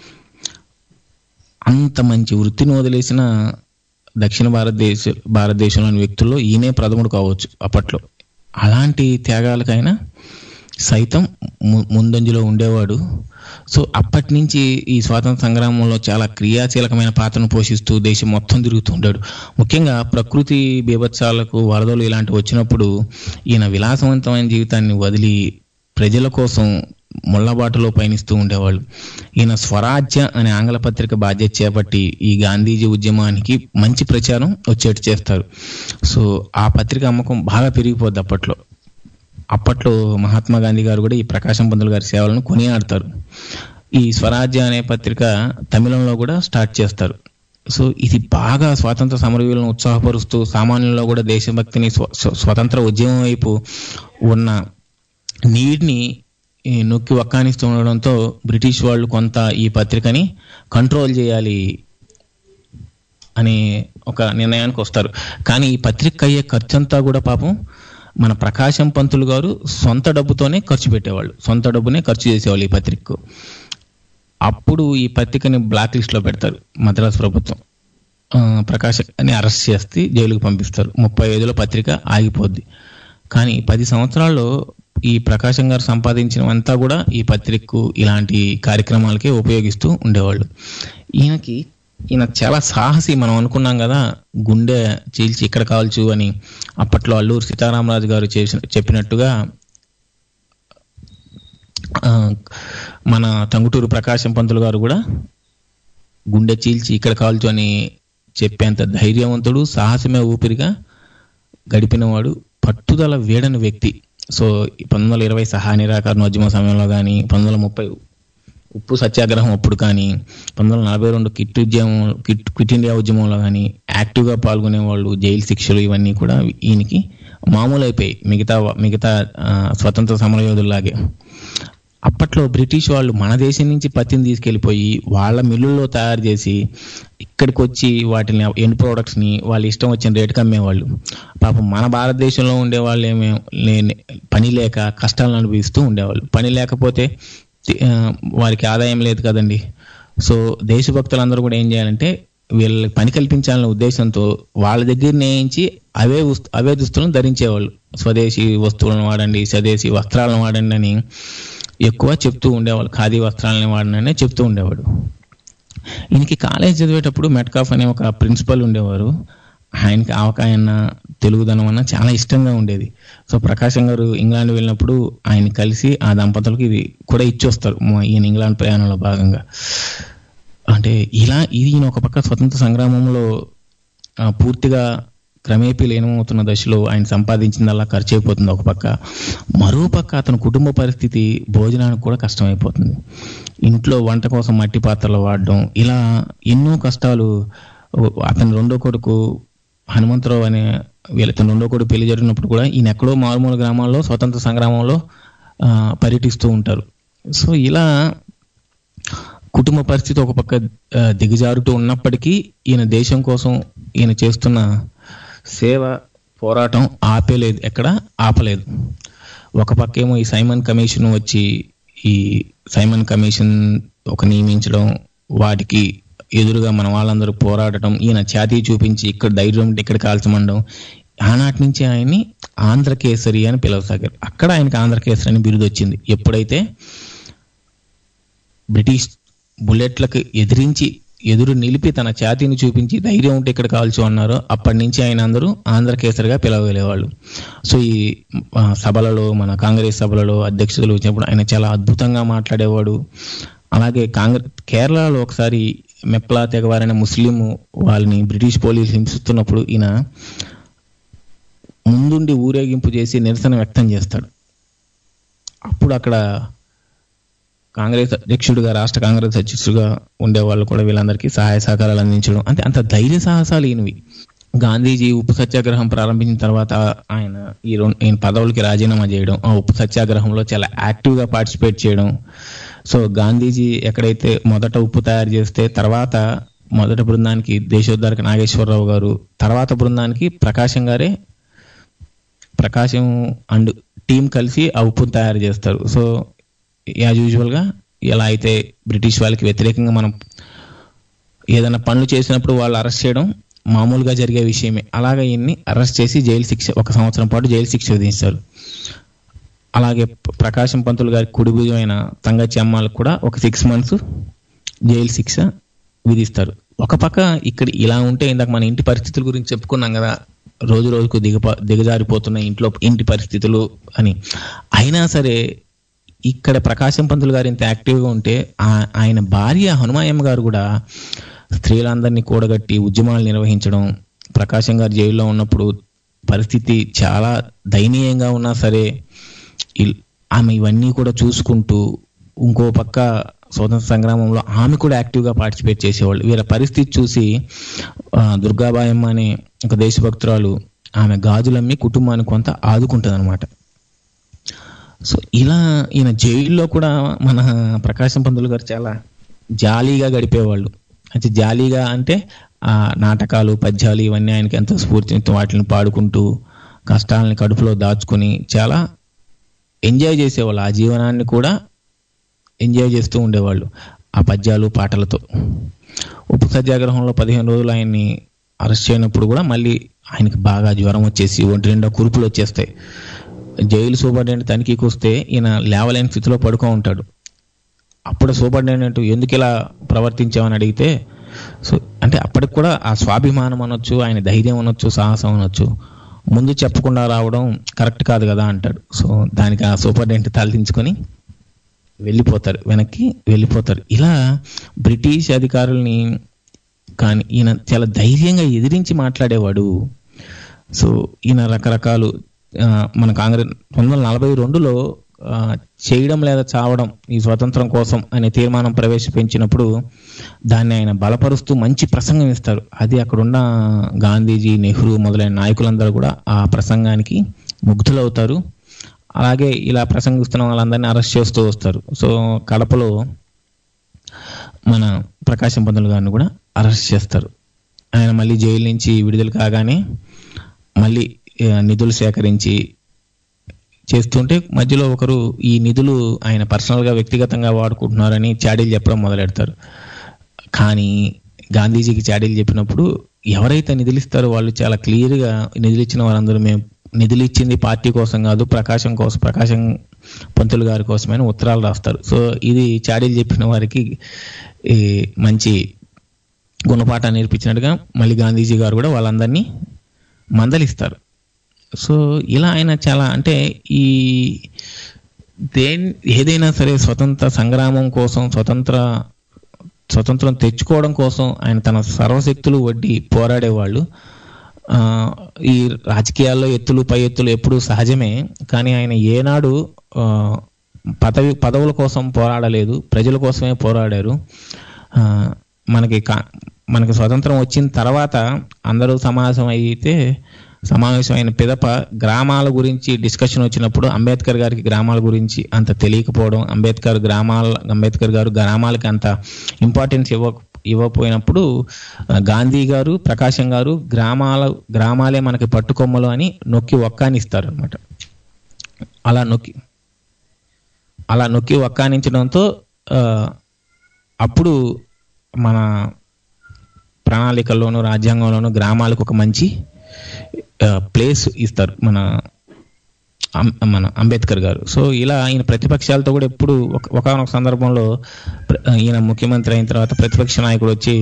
అంత మంచి వృత్తిని వదిలేసిన దక్షిణ భారతదేశ భారతదేశంలోని వ్యక్తుల్లో ఈయనే ప్రథముడు కావచ్చు అప్పట్లో అలాంటి త్యాగాలకైనా సైతం ము- ముందంజలో ఉండేవాడు సో అప్పటి నుంచి ఈ స్వాతంత్ర సంగ్రామంలో చాలా క్రియాశీలకమైన పాత్రను పోషిస్తూ దేశం మొత్తం తిరుగుతూ ఉంటాడు ముఖ్యంగా ప్రకృతి బీభత్సాలకు వరదలు ఇలాంటివి వచ్చినప్పుడు ఈయన విలాసవంతమైన జీవితాన్ని వదిలి ప్రజల కోసం ముళ్ళబాటలో పయనిస్తూ ఉండేవాళ్ళు ఈయన స్వరాజ్య అనే ఆంగ్ల పత్రిక బాధ్యత చేపట్టి ఈ గాంధీజీ ఉద్యమానికి మంచి ప్రచారం వచ్చేట్టు చేస్తారు సో ఆ పత్రిక అమ్మకం బాగా పెరిగిపోద్ది అప్పట్లో అప్పట్లో మహాత్మా గాంధీ గారు కూడా ఈ ప్రకాశం పంతులు గారి సేవలను కొనియాడతారు ఈ స్వరాజ్య అనే పత్రిక తమిళంలో కూడా స్టార్ట్ చేస్తారు సో ఇది బాగా స్వాతంత్ర సమరవీరులను ఉత్సాహపరుస్తూ సామాన్యుల్లో కూడా దేశభక్తిని స్వ- స్వ- స్వతంత్ర ఉద్యమం వైపు ఉన్న నీడ్ని ఈ, నొక్కి వక్కానిస్తూ ఉండడంతో బ్రిటిష్ వాళ్ళు కొంత ఈ పత్రికని కంట్రోల్ చేయాలి అనే ఒక నిర్ణయానికి వస్తారు కానీ ఈ పత్రిక అయ్యే ఖర్చంతా కూడా పాపం మన ప్రకాశం పంతులు గారు సొంత డబ్బుతోనే ఖర్చు పెట్టేవాళ్ళు సొంత డబ్బునే ఖర్చు చేసేవాళ్ళు ఈ పత్రికకు అప్పుడు ఈ పత్రికని బ్లాక్ లిస్ట్లో పెడతారు మద్రాసు ప్రభుత్వం ఆ, ప్రకాశ్ అని అరెస్ట్ చేస్తే జైలుకు పంపిస్తారు ముప్పై ఐదులో పత్రిక ఆగిపోద్ది కానీ పది సంవత్సరాల్లో ఈ ప్రకాశం గారు సంపాదించినవంతా కూడా ఈ పత్రికకు ఇలాంటి కార్యక్రమాలకే ఉపయోగిస్తూ ఉండేవాళ్ళు ఈయనకి ఈయన చాలా సాహసి మనం అనుకున్నాం కదా గుండె చీల్చి ఇక్కడ కావచ్చు అని అప్పట్లో అల్లూరు సీతారామరాజు గారు చేసిన చెప్పినట్టుగా ఆ, మన టంగుటూరు ప్రకాశం పంతులు గారు కూడా గుండె చీల్చి ఇక్కడ కావచ్చు అని చెప్పేంత ధైర్యవంతుడు సాహసమే ఊపిరిగా గడిపినవాడు పట్టుదల వీడని వ్యక్తి సో పంతొమ్మిది వందల ఇరవై సహా నిరాకరణ ఉద్యమ సమయంలో కానీ పంతొమ్మిది వందల ముప్పై ఉప్పు సత్యాగ్రహం అప్పుడు కానీ పంతొమ్మిది వందల నలభై రెండు కిట్ ఉద్యమం కిట్ క్విట్ ఇండియా ఉద్యమంలో కానీ యాక్టివ్గా పాల్గొనే వాళ్ళు జైలు శిక్షలు ఇవన్నీ కూడా ఈయనకి మామూలు అయిపోయాయి మిగతా మిగతా ఆ, స్వతంత్ర సమరయోధుల్లాగే అప్పట్లో బ్రిటిష్ వాళ్ళు మన దేశం నుంచి పత్తిని తీసుకెళ్ళిపోయి వాళ్ళ మిల్లుల్లో తయారు చేసి ఇక్కడికి వచ్చి వాటిని ఎండ్ ప్రోడక్ట్స్ని వాళ్ళ ఇష్టం వచ్చిన రేటుకి అమ్మేవాళ్ళు పాపం మన భారతదేశంలో ఉండే వాళ్ళు ఏమే లేని పని లేక కష్టాలను అనుభవిస్తూ ఉండేవాళ్ళు పని లేకపోతే ఆ, వారికి ఆదాయం లేదు కదండి సో దేశభక్తులందరూ కూడా ఏం చేయాలంటే వీళ్ళకి పని కల్పించాలనే ఉద్దేశంతో వాళ్ళ దగ్గర నేయించి అవే వస్తు అవే దుస్తులను ధరించేవాళ్ళు స్వదేశీ వస్తువులను వాడండి స్వదేశీ వస్త్రాలను వాడండి అని ఎక్కువ చెప్తూ ఉండేవాళ్ళు ఖాదీ వస్త్రాలని వాడననే చెప్తూ ఉండేవాడు ఈయనకి కాలేజ్ చదివేటప్పుడు మెట్కాఫ్ అనే ఒక ప్రిన్సిపల్ ఉండేవారు ఆయనకి ఆవకాయన్న తెలుగుదనం అన్న చాలా ఇష్టంగా ఉండేది సో ప్రకాశం గారు ఇంగ్లాండ్ వెళ్ళినప్పుడు ఆయన కలిసి ఆ దంపతులకు ఇది కూడా ఇచ్చొస్తారు మా- ఈయన ఇంగ్లాండ్ ప్రయాణంలో భాగంగా అంటే ఇలా ఇది ఈయన ఒక పక్క స్వతంత్ర సంగ్రామంలో ఆ, పూర్తిగా క్రమేపీ లీనమవుతున్న దశలో ఆయన సంపాదించిందల్లా ఖర్చు అయిపోతుంది ఒక పక్క మరో పక్క అతని కుటుంబ పరిస్థితి భోజనానికి కూడా కష్టమైపోతుంది ఇంట్లో వంట కోసం మట్టి పాత్రలు వాడడం ఇలా ఎన్నో కష్టాలు అతని రెండో కొడుకు హనుమంతరావు అనే వీళ్ళ ఇతని రెండో కొడుకు పెళ్లి జరిగినప్పుడు కూడా ఈయన ఎక్కడో మారుమూల గ్రామాల్లో స్వతంత్ర సంగ్రామంలో ఆ, పర్యటిస్తూ ఉంటారు సో ఇలా కుటుంబ పరిస్థితి ఒక పక్క ఆ, దిగజారుతూ ఉన్నప్పటికీ ఈయన దేశం కోసం ఈయన చేస్తున్న సేవ పోరాటం ఆపేలేదు ఎక్కడ ఆపలేదు ఒక పక్క ఏమో ఈ సైమన్ కమిషన్ వచ్చి ఈ సైమన్ కమిషన్ ఒక నియమించడం వాటికి ఎదురుగా మన వాళ్ళందరూ పోరాడటం ఈయన ఛాతీ చూపించి ఇక్కడ ధైర్యం ఉంటే ఇక్కడ కాల్చమండం ఆనాటి నుంచి ఆయన్ని ఆంధ్రకేసరి అని పిలవసాగారు అక్కడ ఆయనకి ఆంధ్రకేసరి అని బిరుదు వచ్చింది ఎప్పుడైతే బ్రిటిష్ బుల్లెట్లకు ఎదిరించి ఎదురు నిలిపి తన ఛాతీని చూపించి ధైర్యం ఉంటే ఇక్కడ కాల్చు అన్నారో అప్పటి నుంచి ఆయన అందరూ ఆంధ్రకేసరిగా పిలవగలేవాళ్ళు సో ఈ ఆ, సభలలో మన కాంగ్రెస్ సభలలో అధ్యక్షతలు వచ్చినప్పుడు ఆయన చాలా అద్భుతంగా మాట్లాడేవాడు అలాగే కాంగ్రెస్ కేరళలో ఒకసారి మెప్లా తెగవారైన ముస్లిం వాళ్ళని బ్రిటిష్ పోలీసులు హింసిస్తున్నప్పుడు ఈయన ముందుండి ఊరేగింపు చేసి నిరసన వ్యక్తం చేస్తాడు అప్పుడు అక్కడ కాంగ్రెస్ అధ్యక్షుడిగా రాష్ట్ర కాంగ్రెస్ అధ్యక్షుడిగా ఉండే వాళ్ళు కూడా వీళ్ళందరికీ సహాయ సహకారాలు అందించడం అంటే అంత ధైర్య సాహసాలు ఈయనవి గాంధీజీ ఉప్పు సత్యాగ్రహం ప్రారంభించిన తర్వాత ఆయన ఈ రెండు ఈయన పదవులకి రాజీనామా చేయడం ఆ ఉప్పు సత్యాగ్రహంలో చాలా యాక్టివ్గా పార్టిసిపేట్ చేయడం సో గాంధీజీ ఎక్కడైతే మొదట ఉప్పు తయారు చేస్తే తర్వాత మొదటి బృందానికి దేశోద్ధారక నాగేశ్వరరావు గారు తర్వాత బృందానికి ప్రకాశం గారే ప్రకాశం అండ్ టీం కలిసి ఆ ఉప్పును తయారు చేస్తారు సో యాజ్ యూజువల్గా ఎలా అయితే బ్రిటిష్ వాళ్ళకి వ్యతిరేకంగా మనం ఏదైనా పనులు చేసినప్పుడు వాళ్ళు అరెస్ట్ చేయడం మామూలుగా జరిగే విషయమే అలాగే ఈయన్ని అరెస్ట్ చేసి జైలు శిక్ష ఒక సంవత్సరం పాటు జైలు శిక్ష విధించారు అలాగే ప- ప్రకాశం పంతులు గారి కుడి భుజమైన తంగచి అమ్మాలకు కూడా ఒక సిక్స్ మంత్స్ జైలు శిక్ష విధిస్తారు ఒక పక్క ఇక్కడ ఇలా ఉంటే ఇందాక మన ఇంటి పరిస్థితుల గురించి చెప్పుకున్నాం కదా రోజు రోజుకు దిగప దిగజారిపోతున్న ఇంట్లో ఇంటి పరిస్థితులు అని అయినా సరే ఇక్కడ ప్రకాశం పంతులు గారు ఇంత యాక్టివ్గా ఉంటే ఆ- ఆయన భార్య హనుమాయమ్మ గారు కూడా స్త్రీలందరినీ కూడగట్టి ఉద్యమాలు నిర్వహించడం ప్రకాశం గారు జైల్లో ఉన్నప్పుడు పరిస్థితి చాలా దయనీయంగా ఉన్నా సరే ఇల్- ఆమె ఇవన్నీ కూడా చూసుకుంటూ ఇంకో పక్క స్వతంత్ర సంగ్రామంలో ఆమె కూడా యాక్టివ్గా పార్టిసిపేట్ చేసేవాళ్ళు వీళ్ళ పరిస్థితి చూసి ఆ, దుర్గాబాయమ్మ అనే ఒక దేశభక్తురాలు ఆమె గాజులమ్మి కుటుంబాన్ని కొంత ఆదుకుంటుంది అనమాట సో ఇలా ఈయన జైల్లో కూడా మన ప్రకాశం పంతులు గారు చాలా జాలీగా గడిపేవాళ్ళు అయితే జాలీగా అంటే ఆ నాటకాలు పద్యాలు ఇవన్నీ ఆయనకి ఎంతో స్ఫూర్తితో వాటిని పాడుకుంటూ కష్టాలని కడుపులో దాచుకుని చాలా ఎంజాయ్ చేసేవాళ్ళు ఆ జీవనాన్ని కూడా ఎంజాయ్ చేస్తూ ఉండేవాళ్ళు ఆ పద్యాలు పాటలతో ఉప్పు సత్యాగ్రహంలో పదిహేను రోజులు ఆయన్ని అరెస్ట్ చేయనప్పుడు కూడా మళ్ళీ ఆయనకి బాగా జ్వరం వచ్చేసి ఒంటి నిండా కురుపులు వచ్చేస్తాయి జైలు సూపరింటెండెంట్ తనిఖీకి వస్తే ఈయన లేవలేని స్థితిలో పడుకో ఉంటాడు అప్పుడు సూపరింటెండెంట్ ఎందుకు ఇలా ప్రవర్తించామని అడిగితే సో అంటే అప్పటికి కూడా ఆ స్వాభిమానం అనొచ్చు ఆయన ధైర్యం అనొచ్చు సాహసం అనొచ్చు ముందు చెప్పకుండా రావడం కరెక్ట్ కాదు కదా అంటాడు సో దానికి ఆ సూపరింటెండెంట్ తలదించుకొని వెళ్ళిపోతారు వెనక్కి వెళ్ళిపోతారు ఇలా బ్రిటిష్ అధికారుల్ని కానీ ఈయన చాలా ధైర్యంగా ఎదిరించి మాట్లాడేవాడు సో ఈయన రకరకాలు ఆ, మన కాంగ్రెస్ పంతొమ్మిది వందల నలభై రెండులో ఆ, చేయడం లేదా చావడం ఈ స్వతంత్రం కోసం అనే తీర్మానం ప్రవేశపెంచినప్పుడు దాన్ని ఆయన బలపరుస్తూ మంచి ప్రసంగం ఇస్తారు అది అక్కడున్న గాంధీజీ నెహ్రూ మొదలైన నాయకులందరూ కూడా ఆ ప్రసంగానికి ముగ్ధులవుతారు అలాగే ఇలా ప్రసంగిస్తున్న వాళ్ళందరినీ అరెస్ట్ చేస్తూ వస్తారు సో కడపలో మన ప్రకాశం పంతులు గారిని కూడా అరెస్ట్ చేస్తారు ఆయన మళ్ళీ జైలు నుంచి విడుదల కాగానే మళ్ళీ ఆ, నిధులు సేకరించి చేస్తుంటే మధ్యలో ఒకరు ఈ నిధులు ఆయన పర్సనల్గా వ్యక్తిగతంగా వాడుకుంటున్నారని చాడీలు చెప్పడం మొదలెడతారు కానీ గాంధీజీకి చాడీలు చెప్పినప్పుడు ఎవరైతే నిధులు ఇస్తారో వాళ్ళు చాలా క్లియర్గా నిధులు ఇచ్చిన వారందరూ మేము నిధులు ఇచ్చింది పార్టీ కోసం కాదు ప్రకాశం కోసం ప్రకాశం పంతులు గారి కోసమని ఉత్తరాలు రాస్తారు సో ఇది చాడీలు చెప్పిన వారికి ఈ మంచి గుణపాఠం నేర్పించినట్టుగా మళ్ళీ గాంధీజీ గారు కూడా వాళ్ళందరినీ మందలిస్తారు సో ఇలా ఆయన చాలా అంటే ఈ దేని ఏదైనా సరే స్వతంత్ర సంగ్రామం కోసం స్వతంత్ర స్వతంత్రం తెచ్చుకోవడం కోసం ఆయన తన సర్వశక్తులు వడ్డీ పోరాడేవాళ్ళు ఆ, ఈ రాజకీయాల్లో ఎత్తులు పై ఎత్తులు ఎప్పుడూ సహజమే కానీ ఆయన ఏనాడు ఆ, పదవి పదవుల కోసం పోరాడలేదు ప్రజల కోసమే పోరాడారు ఆ, మనకి కా- మనకి స్వతంత్రం వచ్చిన తర్వాత అందరూ సమావేశం అయితే సమావేశమైన పిదప గ్రామాల గురించి డిస్కషన్ వచ్చినప్పుడు అంబేద్కర్ గారికి గ్రామాల గురించి అంత తెలియకపోవడం అంబేద్కర్ గ్రామాల అంబేద్కర్ గారు గ్రామాలకి అంత ఇంపార్టెన్స్ ఇవ్వ ఇవ్వకపోయినప్పుడు ఆ, గాంధీ గారు ప్రకాశం గారు గ్రామాల గ్రామాలే మనకి పట్టుకొమ్మలు అని నొక్కి ఒక్కానిస్తారు అనమాట అలా నొక్కి అలా నొక్కి ఒక్కానించడంతో ఆ, అప్పుడు మన ప్రణాళికల్లోనూ రాజ్యాంగంలోనూ గ్రామాలకు ఒక మంచి ప్లేస్ ఇస్తారు మన అం- మన అంబేద్కర్ గారు సో ఇలా ఈయన ప్రతిపక్షాలతో కూడా ఎప్పుడు ఒక ఒకనొక సందర్భంలో ప్ర- ఈయన ముఖ్యమంత్రి అయిన తర్వాత ప్రతిపక్ష నాయకుడు వచ్చి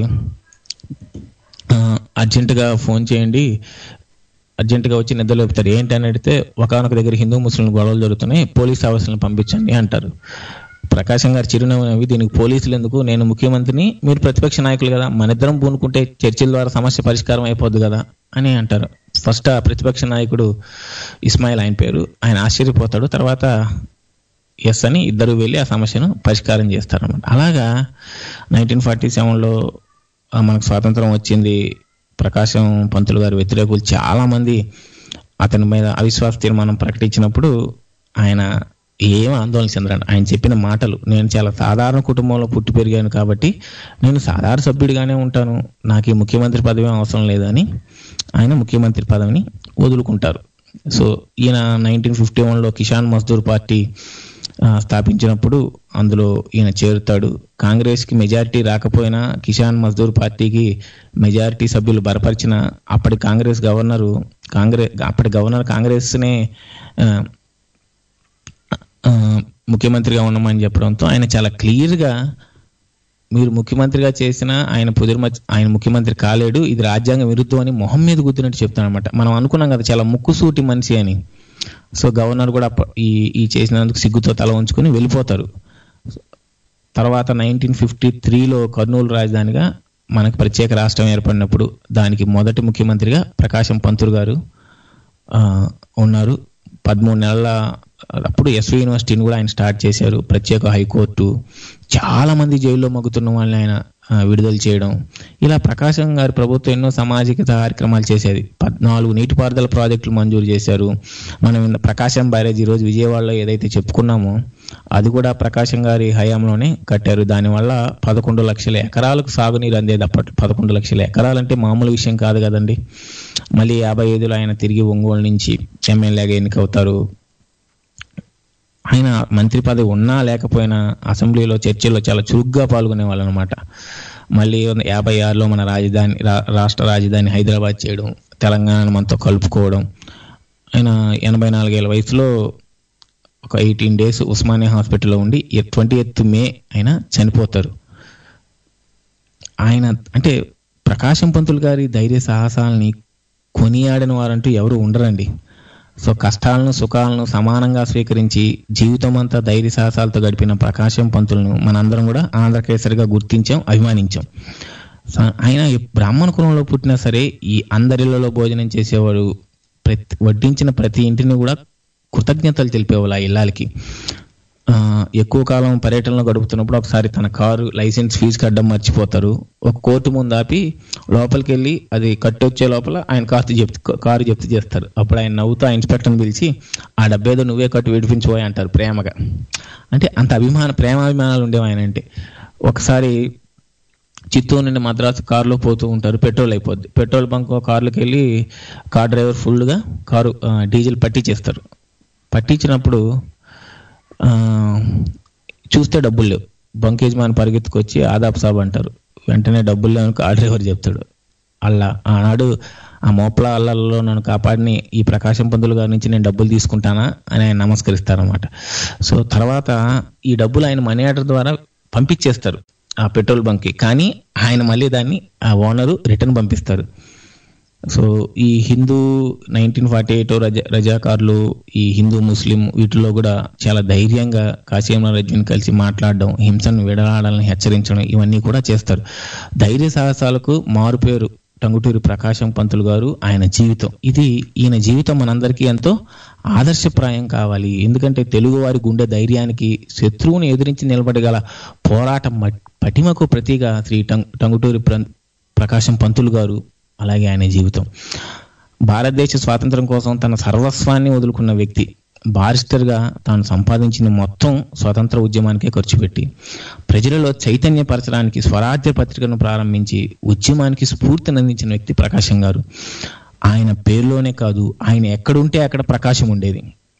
ఆ, అర్జెంటుగా ఫోన్ చేయండి అర్జెంటుగా వచ్చి నిద్ర లేపుతారు ఏంటి అని అడిగితే ఒకనొక దగ్గర హిందూ ముస్లిం గొడవలు జరుగుతున్నాయి పోలీస్ ఆఫీసులను పంపించండి అంటారు ప్రకాశం గారు చిరునవ్వు నవ్వి దీనికి పోలీసులు ఎందుకు నేను ముఖ్యమంత్రిని మీరు ప్రతిపక్ష నాయకులు కదా మన ఇద్దరం పూనుకుంటే చర్చల ద్వారా సమస్య పరిష్కారం అయిపోద్ది కదా అని అంటారు ఫస్ట్ ఆ ప్రతిపక్ష నాయకుడు ఇస్మాయిల్ ఆయన పేరు ఆయన ఆశ్చర్యపోతాడు తర్వాత ఎస్ అని ఇద్దరు వెళ్ళి ఆ సమస్యను పరిష్కారం చేస్తారన్నమాట అలాగా నైన్టీన్ ఫార్టీ సెవెన్లో మనకు స్వాతంత్రం వచ్చింది ప్రకాశం పంతులు గారి వ్యతిరేకులు చాలా మంది అతని మీద అవిశ్వాస తీర్మానం ప్రకటించినప్పుడు ఆయన ఏం ఆందోళన చెందరండి ఆయన చెప్పిన మాటలు నేను చాలా సాధారణ కుటుంబంలో పుట్టి పెరిగాను కాబట్టి నేను సాధారణ సభ్యుడిగానే ఉంటాను నాకు ఈ ముఖ్యమంత్రి పదవి అవసరం లేదని ఆయన ముఖ్యమంత్రి పదవిని వదులుకుంటారు సో ఈయన నైన్టీన్ ఫిఫ్టీ వన్లో కిసాన్ మజ్దూర్ పార్టీ ఆ, స్థాపించినప్పుడు అందులో ఈయన చేరుతాడు కాంగ్రెస్కి మెజారిటీ రాకపోయినా కిసాన్ మజ్దూర్ పార్టీకి మెజారిటీ సభ్యులు బలపరిచిన అప్పటి కాంగ్రెస్ గవర్నరు కాంగ్రెస్ అప్పటి గవర్నర్ కాంగ్రెస్నే ఆ, ఆ, ముఖ్యమంత్రిగా ఉండమని చెప్పడంతో ఆయన చాలా క్లియర్గా మీరు ముఖ్యమంత్రిగా చేసిన ఆయన పుదిరిమ ఆయన ముఖ్యమంత్రి కాలేడు ఇది రాజ్యాంగ విరుద్ధం అని మొహం మీద గుద్దినట్టు చెప్తాను అనమాట మనం అనుకున్నాం కదా చాలా ముక్కుసూటి మనిషి అని సో గవర్నర్ కూడా అప్ప- ఈ ఈ చేసినందుకు సిగ్గుతో తల ఉంచుకొని వెళ్ళిపోతారు తర్వాత నైన్టీన్ ఫిఫ్టీ త్రీలో కర్నూలు రాజధానిగా మనకు ప్రత్యేక రాష్ట్రం ఏర్పడినప్పుడు దానికి మొదటి ముఖ్యమంత్రిగా ప్రకాశం పంతులు గారు ఆ, ఉన్నారు పదమూడు నెలల అప్పుడు ఎస్వి యూనివర్సిటీని కూడా ఆయన స్టార్ట్ చేశారు ప్రత్యేక హైకోర్టు చాలా మంది జైల్లో మగ్గుతున్న వాళ్ళని ఆయన ఆ, విడుదల చేయడం ఇలా ప్రకాశం గారి ప్రభుత్వం ఎన్నో సామాజిక కార్యక్రమాలు చేసేది పద్నాలుగు నీటిపారుదల ప్రాజెక్టులు మంజూరు చేశారు మనం ఇన్న ప్రకాశం బ్యారేజ్ ఈరోజు విజయవాడలో ఏదైతే చెప్పుకున్నామో అది కూడా ప్రకాశం గారి హయాంలోనే కట్టారు దానివల్ల పదకొండు లక్షల ఎకరాలకు సాగునీరు అందేది అప్పట్లో పదకొండు లక్షల ఎకరాలంటే మామూలు విషయం కాదు కదండి మళ్ళీ యాభై ఐదులో ఆయన తిరిగి ఒంగోలు నుంచి ఎమ్మెల్యేగా ఎన్నికవుతారు ఆయన మంత్రి పదవి ఉన్నా లేకపోయినా అసెంబ్లీలో చర్చల్లో చాలా చురుగ్గా పాల్గొనే వాళ్ళు అనమాట మళ్ళీ యాభై ఆరులో మన రాజధాని రా- రాష్ట్ర రాజధాని హైదరాబాద్ చేయడం తెలంగాణను మనతో కలుపుకోవడం ఆయన ఎనభై నాలుగేళ్ల వయసులో ఒక ఎయిటీన్ డేస్ ఉస్మానియా హాస్పిటల్లో ఉండి ట్వంటీ ఎయిత్ మే ఆయన చనిపోతారు ఆయన అంటే ప్రకాశం పంతులు గారి ధైర్య సాహసాలని కొనియాడిన వారంటూ ఎవరు ఉండరండి సో కష్టాలను సుఖాలను సమానంగా స్వీకరించి జీవితం అంతా ధైర్య సాహసాలతో గడిపిన ప్రకాశం పంతులను మనందరం కూడా ఆంధ్రకేసరిగా గుర్తించాం అభిమానించాం స- ఆయన ఈ బ్రాహ్మణ కులంలో పుట్టినా సరే ఈ అందరిళ్లలో భోజనం చేసేవాడు ప్రతి వడ్డించిన ప్రతి ఇంటిని కూడా కృతజ్ఞతలు తెలిపేవాళ్ళు ఆ ఇళ్ళకి ఆ, ఎక్కువ కాలం పర్యటనలో గడుపుతున్నప్పుడు ఒకసారి తన కారు లైసెన్స్ ఫీజు కట్టడం మర్చిపోతారు ఒక కోర్టు ముందు ఆపి లోపలికి వెళ్ళి అది కట్టొచ్చే లోపల ఆయన కారు జప్తు కారు జప్తు చేస్తారు అప్పుడు ఆయన నవ్వుతూ ఆ ఇన్స్పెక్టర్ని పిలిచి ఆ డబ్బేదో నువ్వే కట్టు విడిపించిపోయి అంటారు ప్రేమగా అంటే అంత అభిమాన ప్రేమాభిమానాలు ఉండేవి ఆయన అంటే ఒకసారి చిత్తూరు నుండి మద్రాసు కారులో పోతూ ఉంటారు పెట్రోల్ అయిపోద్ది పెట్రోల్ బంక్ కారులోకి వెళ్ళి కార్ డ్రైవర్ ఫుల్గా కారు ఆ, డీజిల్ పట్టించేస్తారు పట్టించినప్పుడు ఆ, చూస్తే డబ్బులు లేవు బంక్ యజమాని పరిగెత్తుకొచ్చి ఆదాబ్ సాబ్ అంటారు వెంటనే డబ్బులు లేవని కార్ డ్రైవర్ చెప్తాడు అల్లా ఆనాడు ఆ మోపల అల్లలో నన్ను కాపాడిని ఈ ప్రకాశం పంతులు గారి నుంచి నేను డబ్బులు తీసుకుంటానా అని ఆయన నమస్కరిస్తారనమాట సో తర్వాత ఈ డబ్బులు ఆయన మనీ ఆర్డర్ ద్వారా పంపించేస్తారు ఆ పెట్రోల్ బంక్కి కానీ ఆయన మళ్ళీ దాన్ని ఆ ఓనరు రిటర్న్ పంపిస్తారు సో ఈ హిందూ నైన్టీన్ ఫార్టీ ఎయిట్ రజా రజాకారులు ఈ హిందూ ముస్లిం వీటిలో కూడా చాలా ధైర్యంగా కాశీమ రజ్విని కలిసి మాట్లాడడం హింసను విడలాడాలని హెచ్చరించడం ఇవన్నీ కూడా చేస్తారు ధైర్య సాహసాలకు మారుపేరు టంగుటూరి ప్రకాశం పంతులు గారు ఆయన జీవితం ఇది ఈయన జీవితం మనందరికీ ఎంతో ఆదర్శప్రాయం కావాలి ఎందుకంటే తెలుగువారి గుండె ధైర్యానికి శత్రువుని ఎదిరించి నిలబడగల పోరాట మట్- పటిమకు ప్రతిగా శ్రీ టంగ్ టంగుటూరి ప్ర- ప్రకాశం పంతులు గారు అలాగే ఆయన జీవితం భారతదేశ స్వాతంత్రం కోసం తన సర్వస్వాన్ని వదులుకున్న వ్యక్తి బారిస్టర్గా తాను సంపాదించిన మొత్తం స్వతంత్ర ఉద్యమానికే ఖర్చు పెట్టి ప్రజలలో చైతన్యపరచడానికి స్వరాజ్య పత్రికను ప్రారంభించి ఉద్యమానికి స్ఫూర్తిని అందించిన వ్యక్తి ప్రకాశం గారు ఆయన పేరులోనే కాదు ఆయన ఎక్కడుంటే అక్కడ ప్రకాశం ఉండేది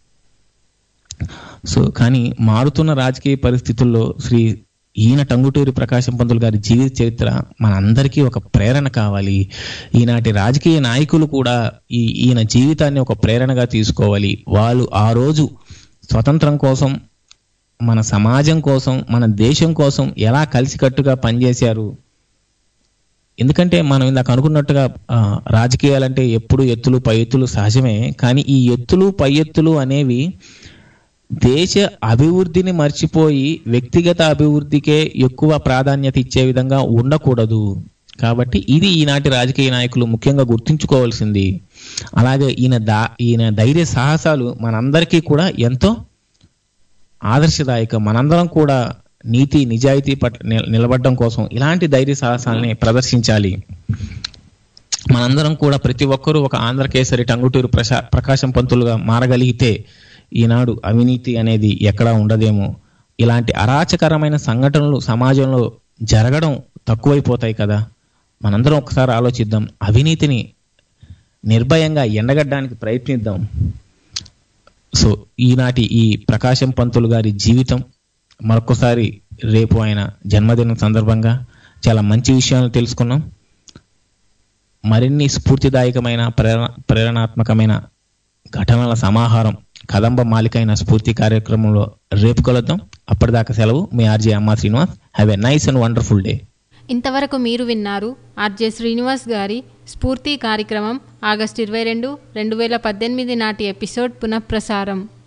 సో కానీ మారుతున్న రాజకీయ పరిస్థితుల్లో శ్రీ ఈయన టంగుటూరి ప్రకాశం పంతులు గారి జీవిత చరిత్ర మనందరికీ ఒక ప్రేరణ కావాలి ఈనాటి రాజకీయ నాయకులు కూడా ఈ ఈయన జీవితాన్ని ఒక ప్రేరణగా తీసుకోవాలి వాళ్ళు ఆ రోజు స్వతంత్రం కోసం మన సమాజం కోసం మన దేశం కోసం ఎలా కలిసికట్టుగా పనిచేశారు ఎందుకంటే మనం ఇందాక అనుకున్నట్టుగా ఆ, రాజకీయాలంటే ఎప్పుడు ఎత్తులు పై ఎత్తులు సహజమే కానీ ఈ ఎత్తులు పై ఎత్తులు అనేవి దేశ అభివృద్ధిని మర్చిపోయి వ్యక్తిగత అభివృద్ధికే ఎక్కువ ప్రాధాన్యత ఇచ్చే విధంగా ఉండకూడదు కాబట్టి ఇది ఈనాటి రాజకీయ నాయకులు ముఖ్యంగా గుర్తుంచుకోవాల్సింది అలాగే ఈయన దా ఈయన ధైర్య సాహసాలు మనందరికీ కూడా ఎంతో ఆదర్శదాయకం మనందరం కూడా నీతి నిజాయితీ పట్ల నిల- నిలబడడం కోసం ఇలాంటి ధైర్య సాహసాలని ప్రదర్శించాలి మనందరం కూడా ప్రతి ఒక్కరూ ఒక ఆంధ్రకేసరి టంగుటూరు ప్రశా ప్రకాశం పంతులుగా మారగలిగితే ఈనాడు అవినీతి అనేది ఎక్కడా ఉండదేమో ఇలాంటి అరాచకరమైన సంఘటనలు సమాజంలో జరగడం తక్కువైపోతాయి కదా మనందరం ఒకసారి ఆలోచిద్దాం అవినీతిని నిర్భయంగా ఎండగడ్డానికి ప్రయత్నిద్దాం సో ఈనాటి ఈ ప్రకాశం పంతులు గారి జీవితం మరొకసారి రేపు ఆయన జన్మదినం సందర్భంగా చాలా మంచి విషయాలు తెలుసుకున్నాం మరిన్ని స్ఫూర్తిదాయకమైన ప్రేరణ ప్రేరణాత్మకమైన ఘటనల సమాహారం కదంబ మాలికైన స్ఫూర్తి కార్యక్రమంలో రేపు కలుద్దాం అప్పటిదాకా సెలవు మీ ఆర్జే అమ్మా Srinivas have a nice and wonderful day ఇంతవరకు మీరు విన్నారు ఆర్జే శ్రీనివాస్ గారి స్ఫూర్తి కార్యక్రమం ఆగస్టు ఇరవై రెండు రెండు వేల పద్దెనిమిది నాటి ఎపిసోడ్ పునఃప్రసారం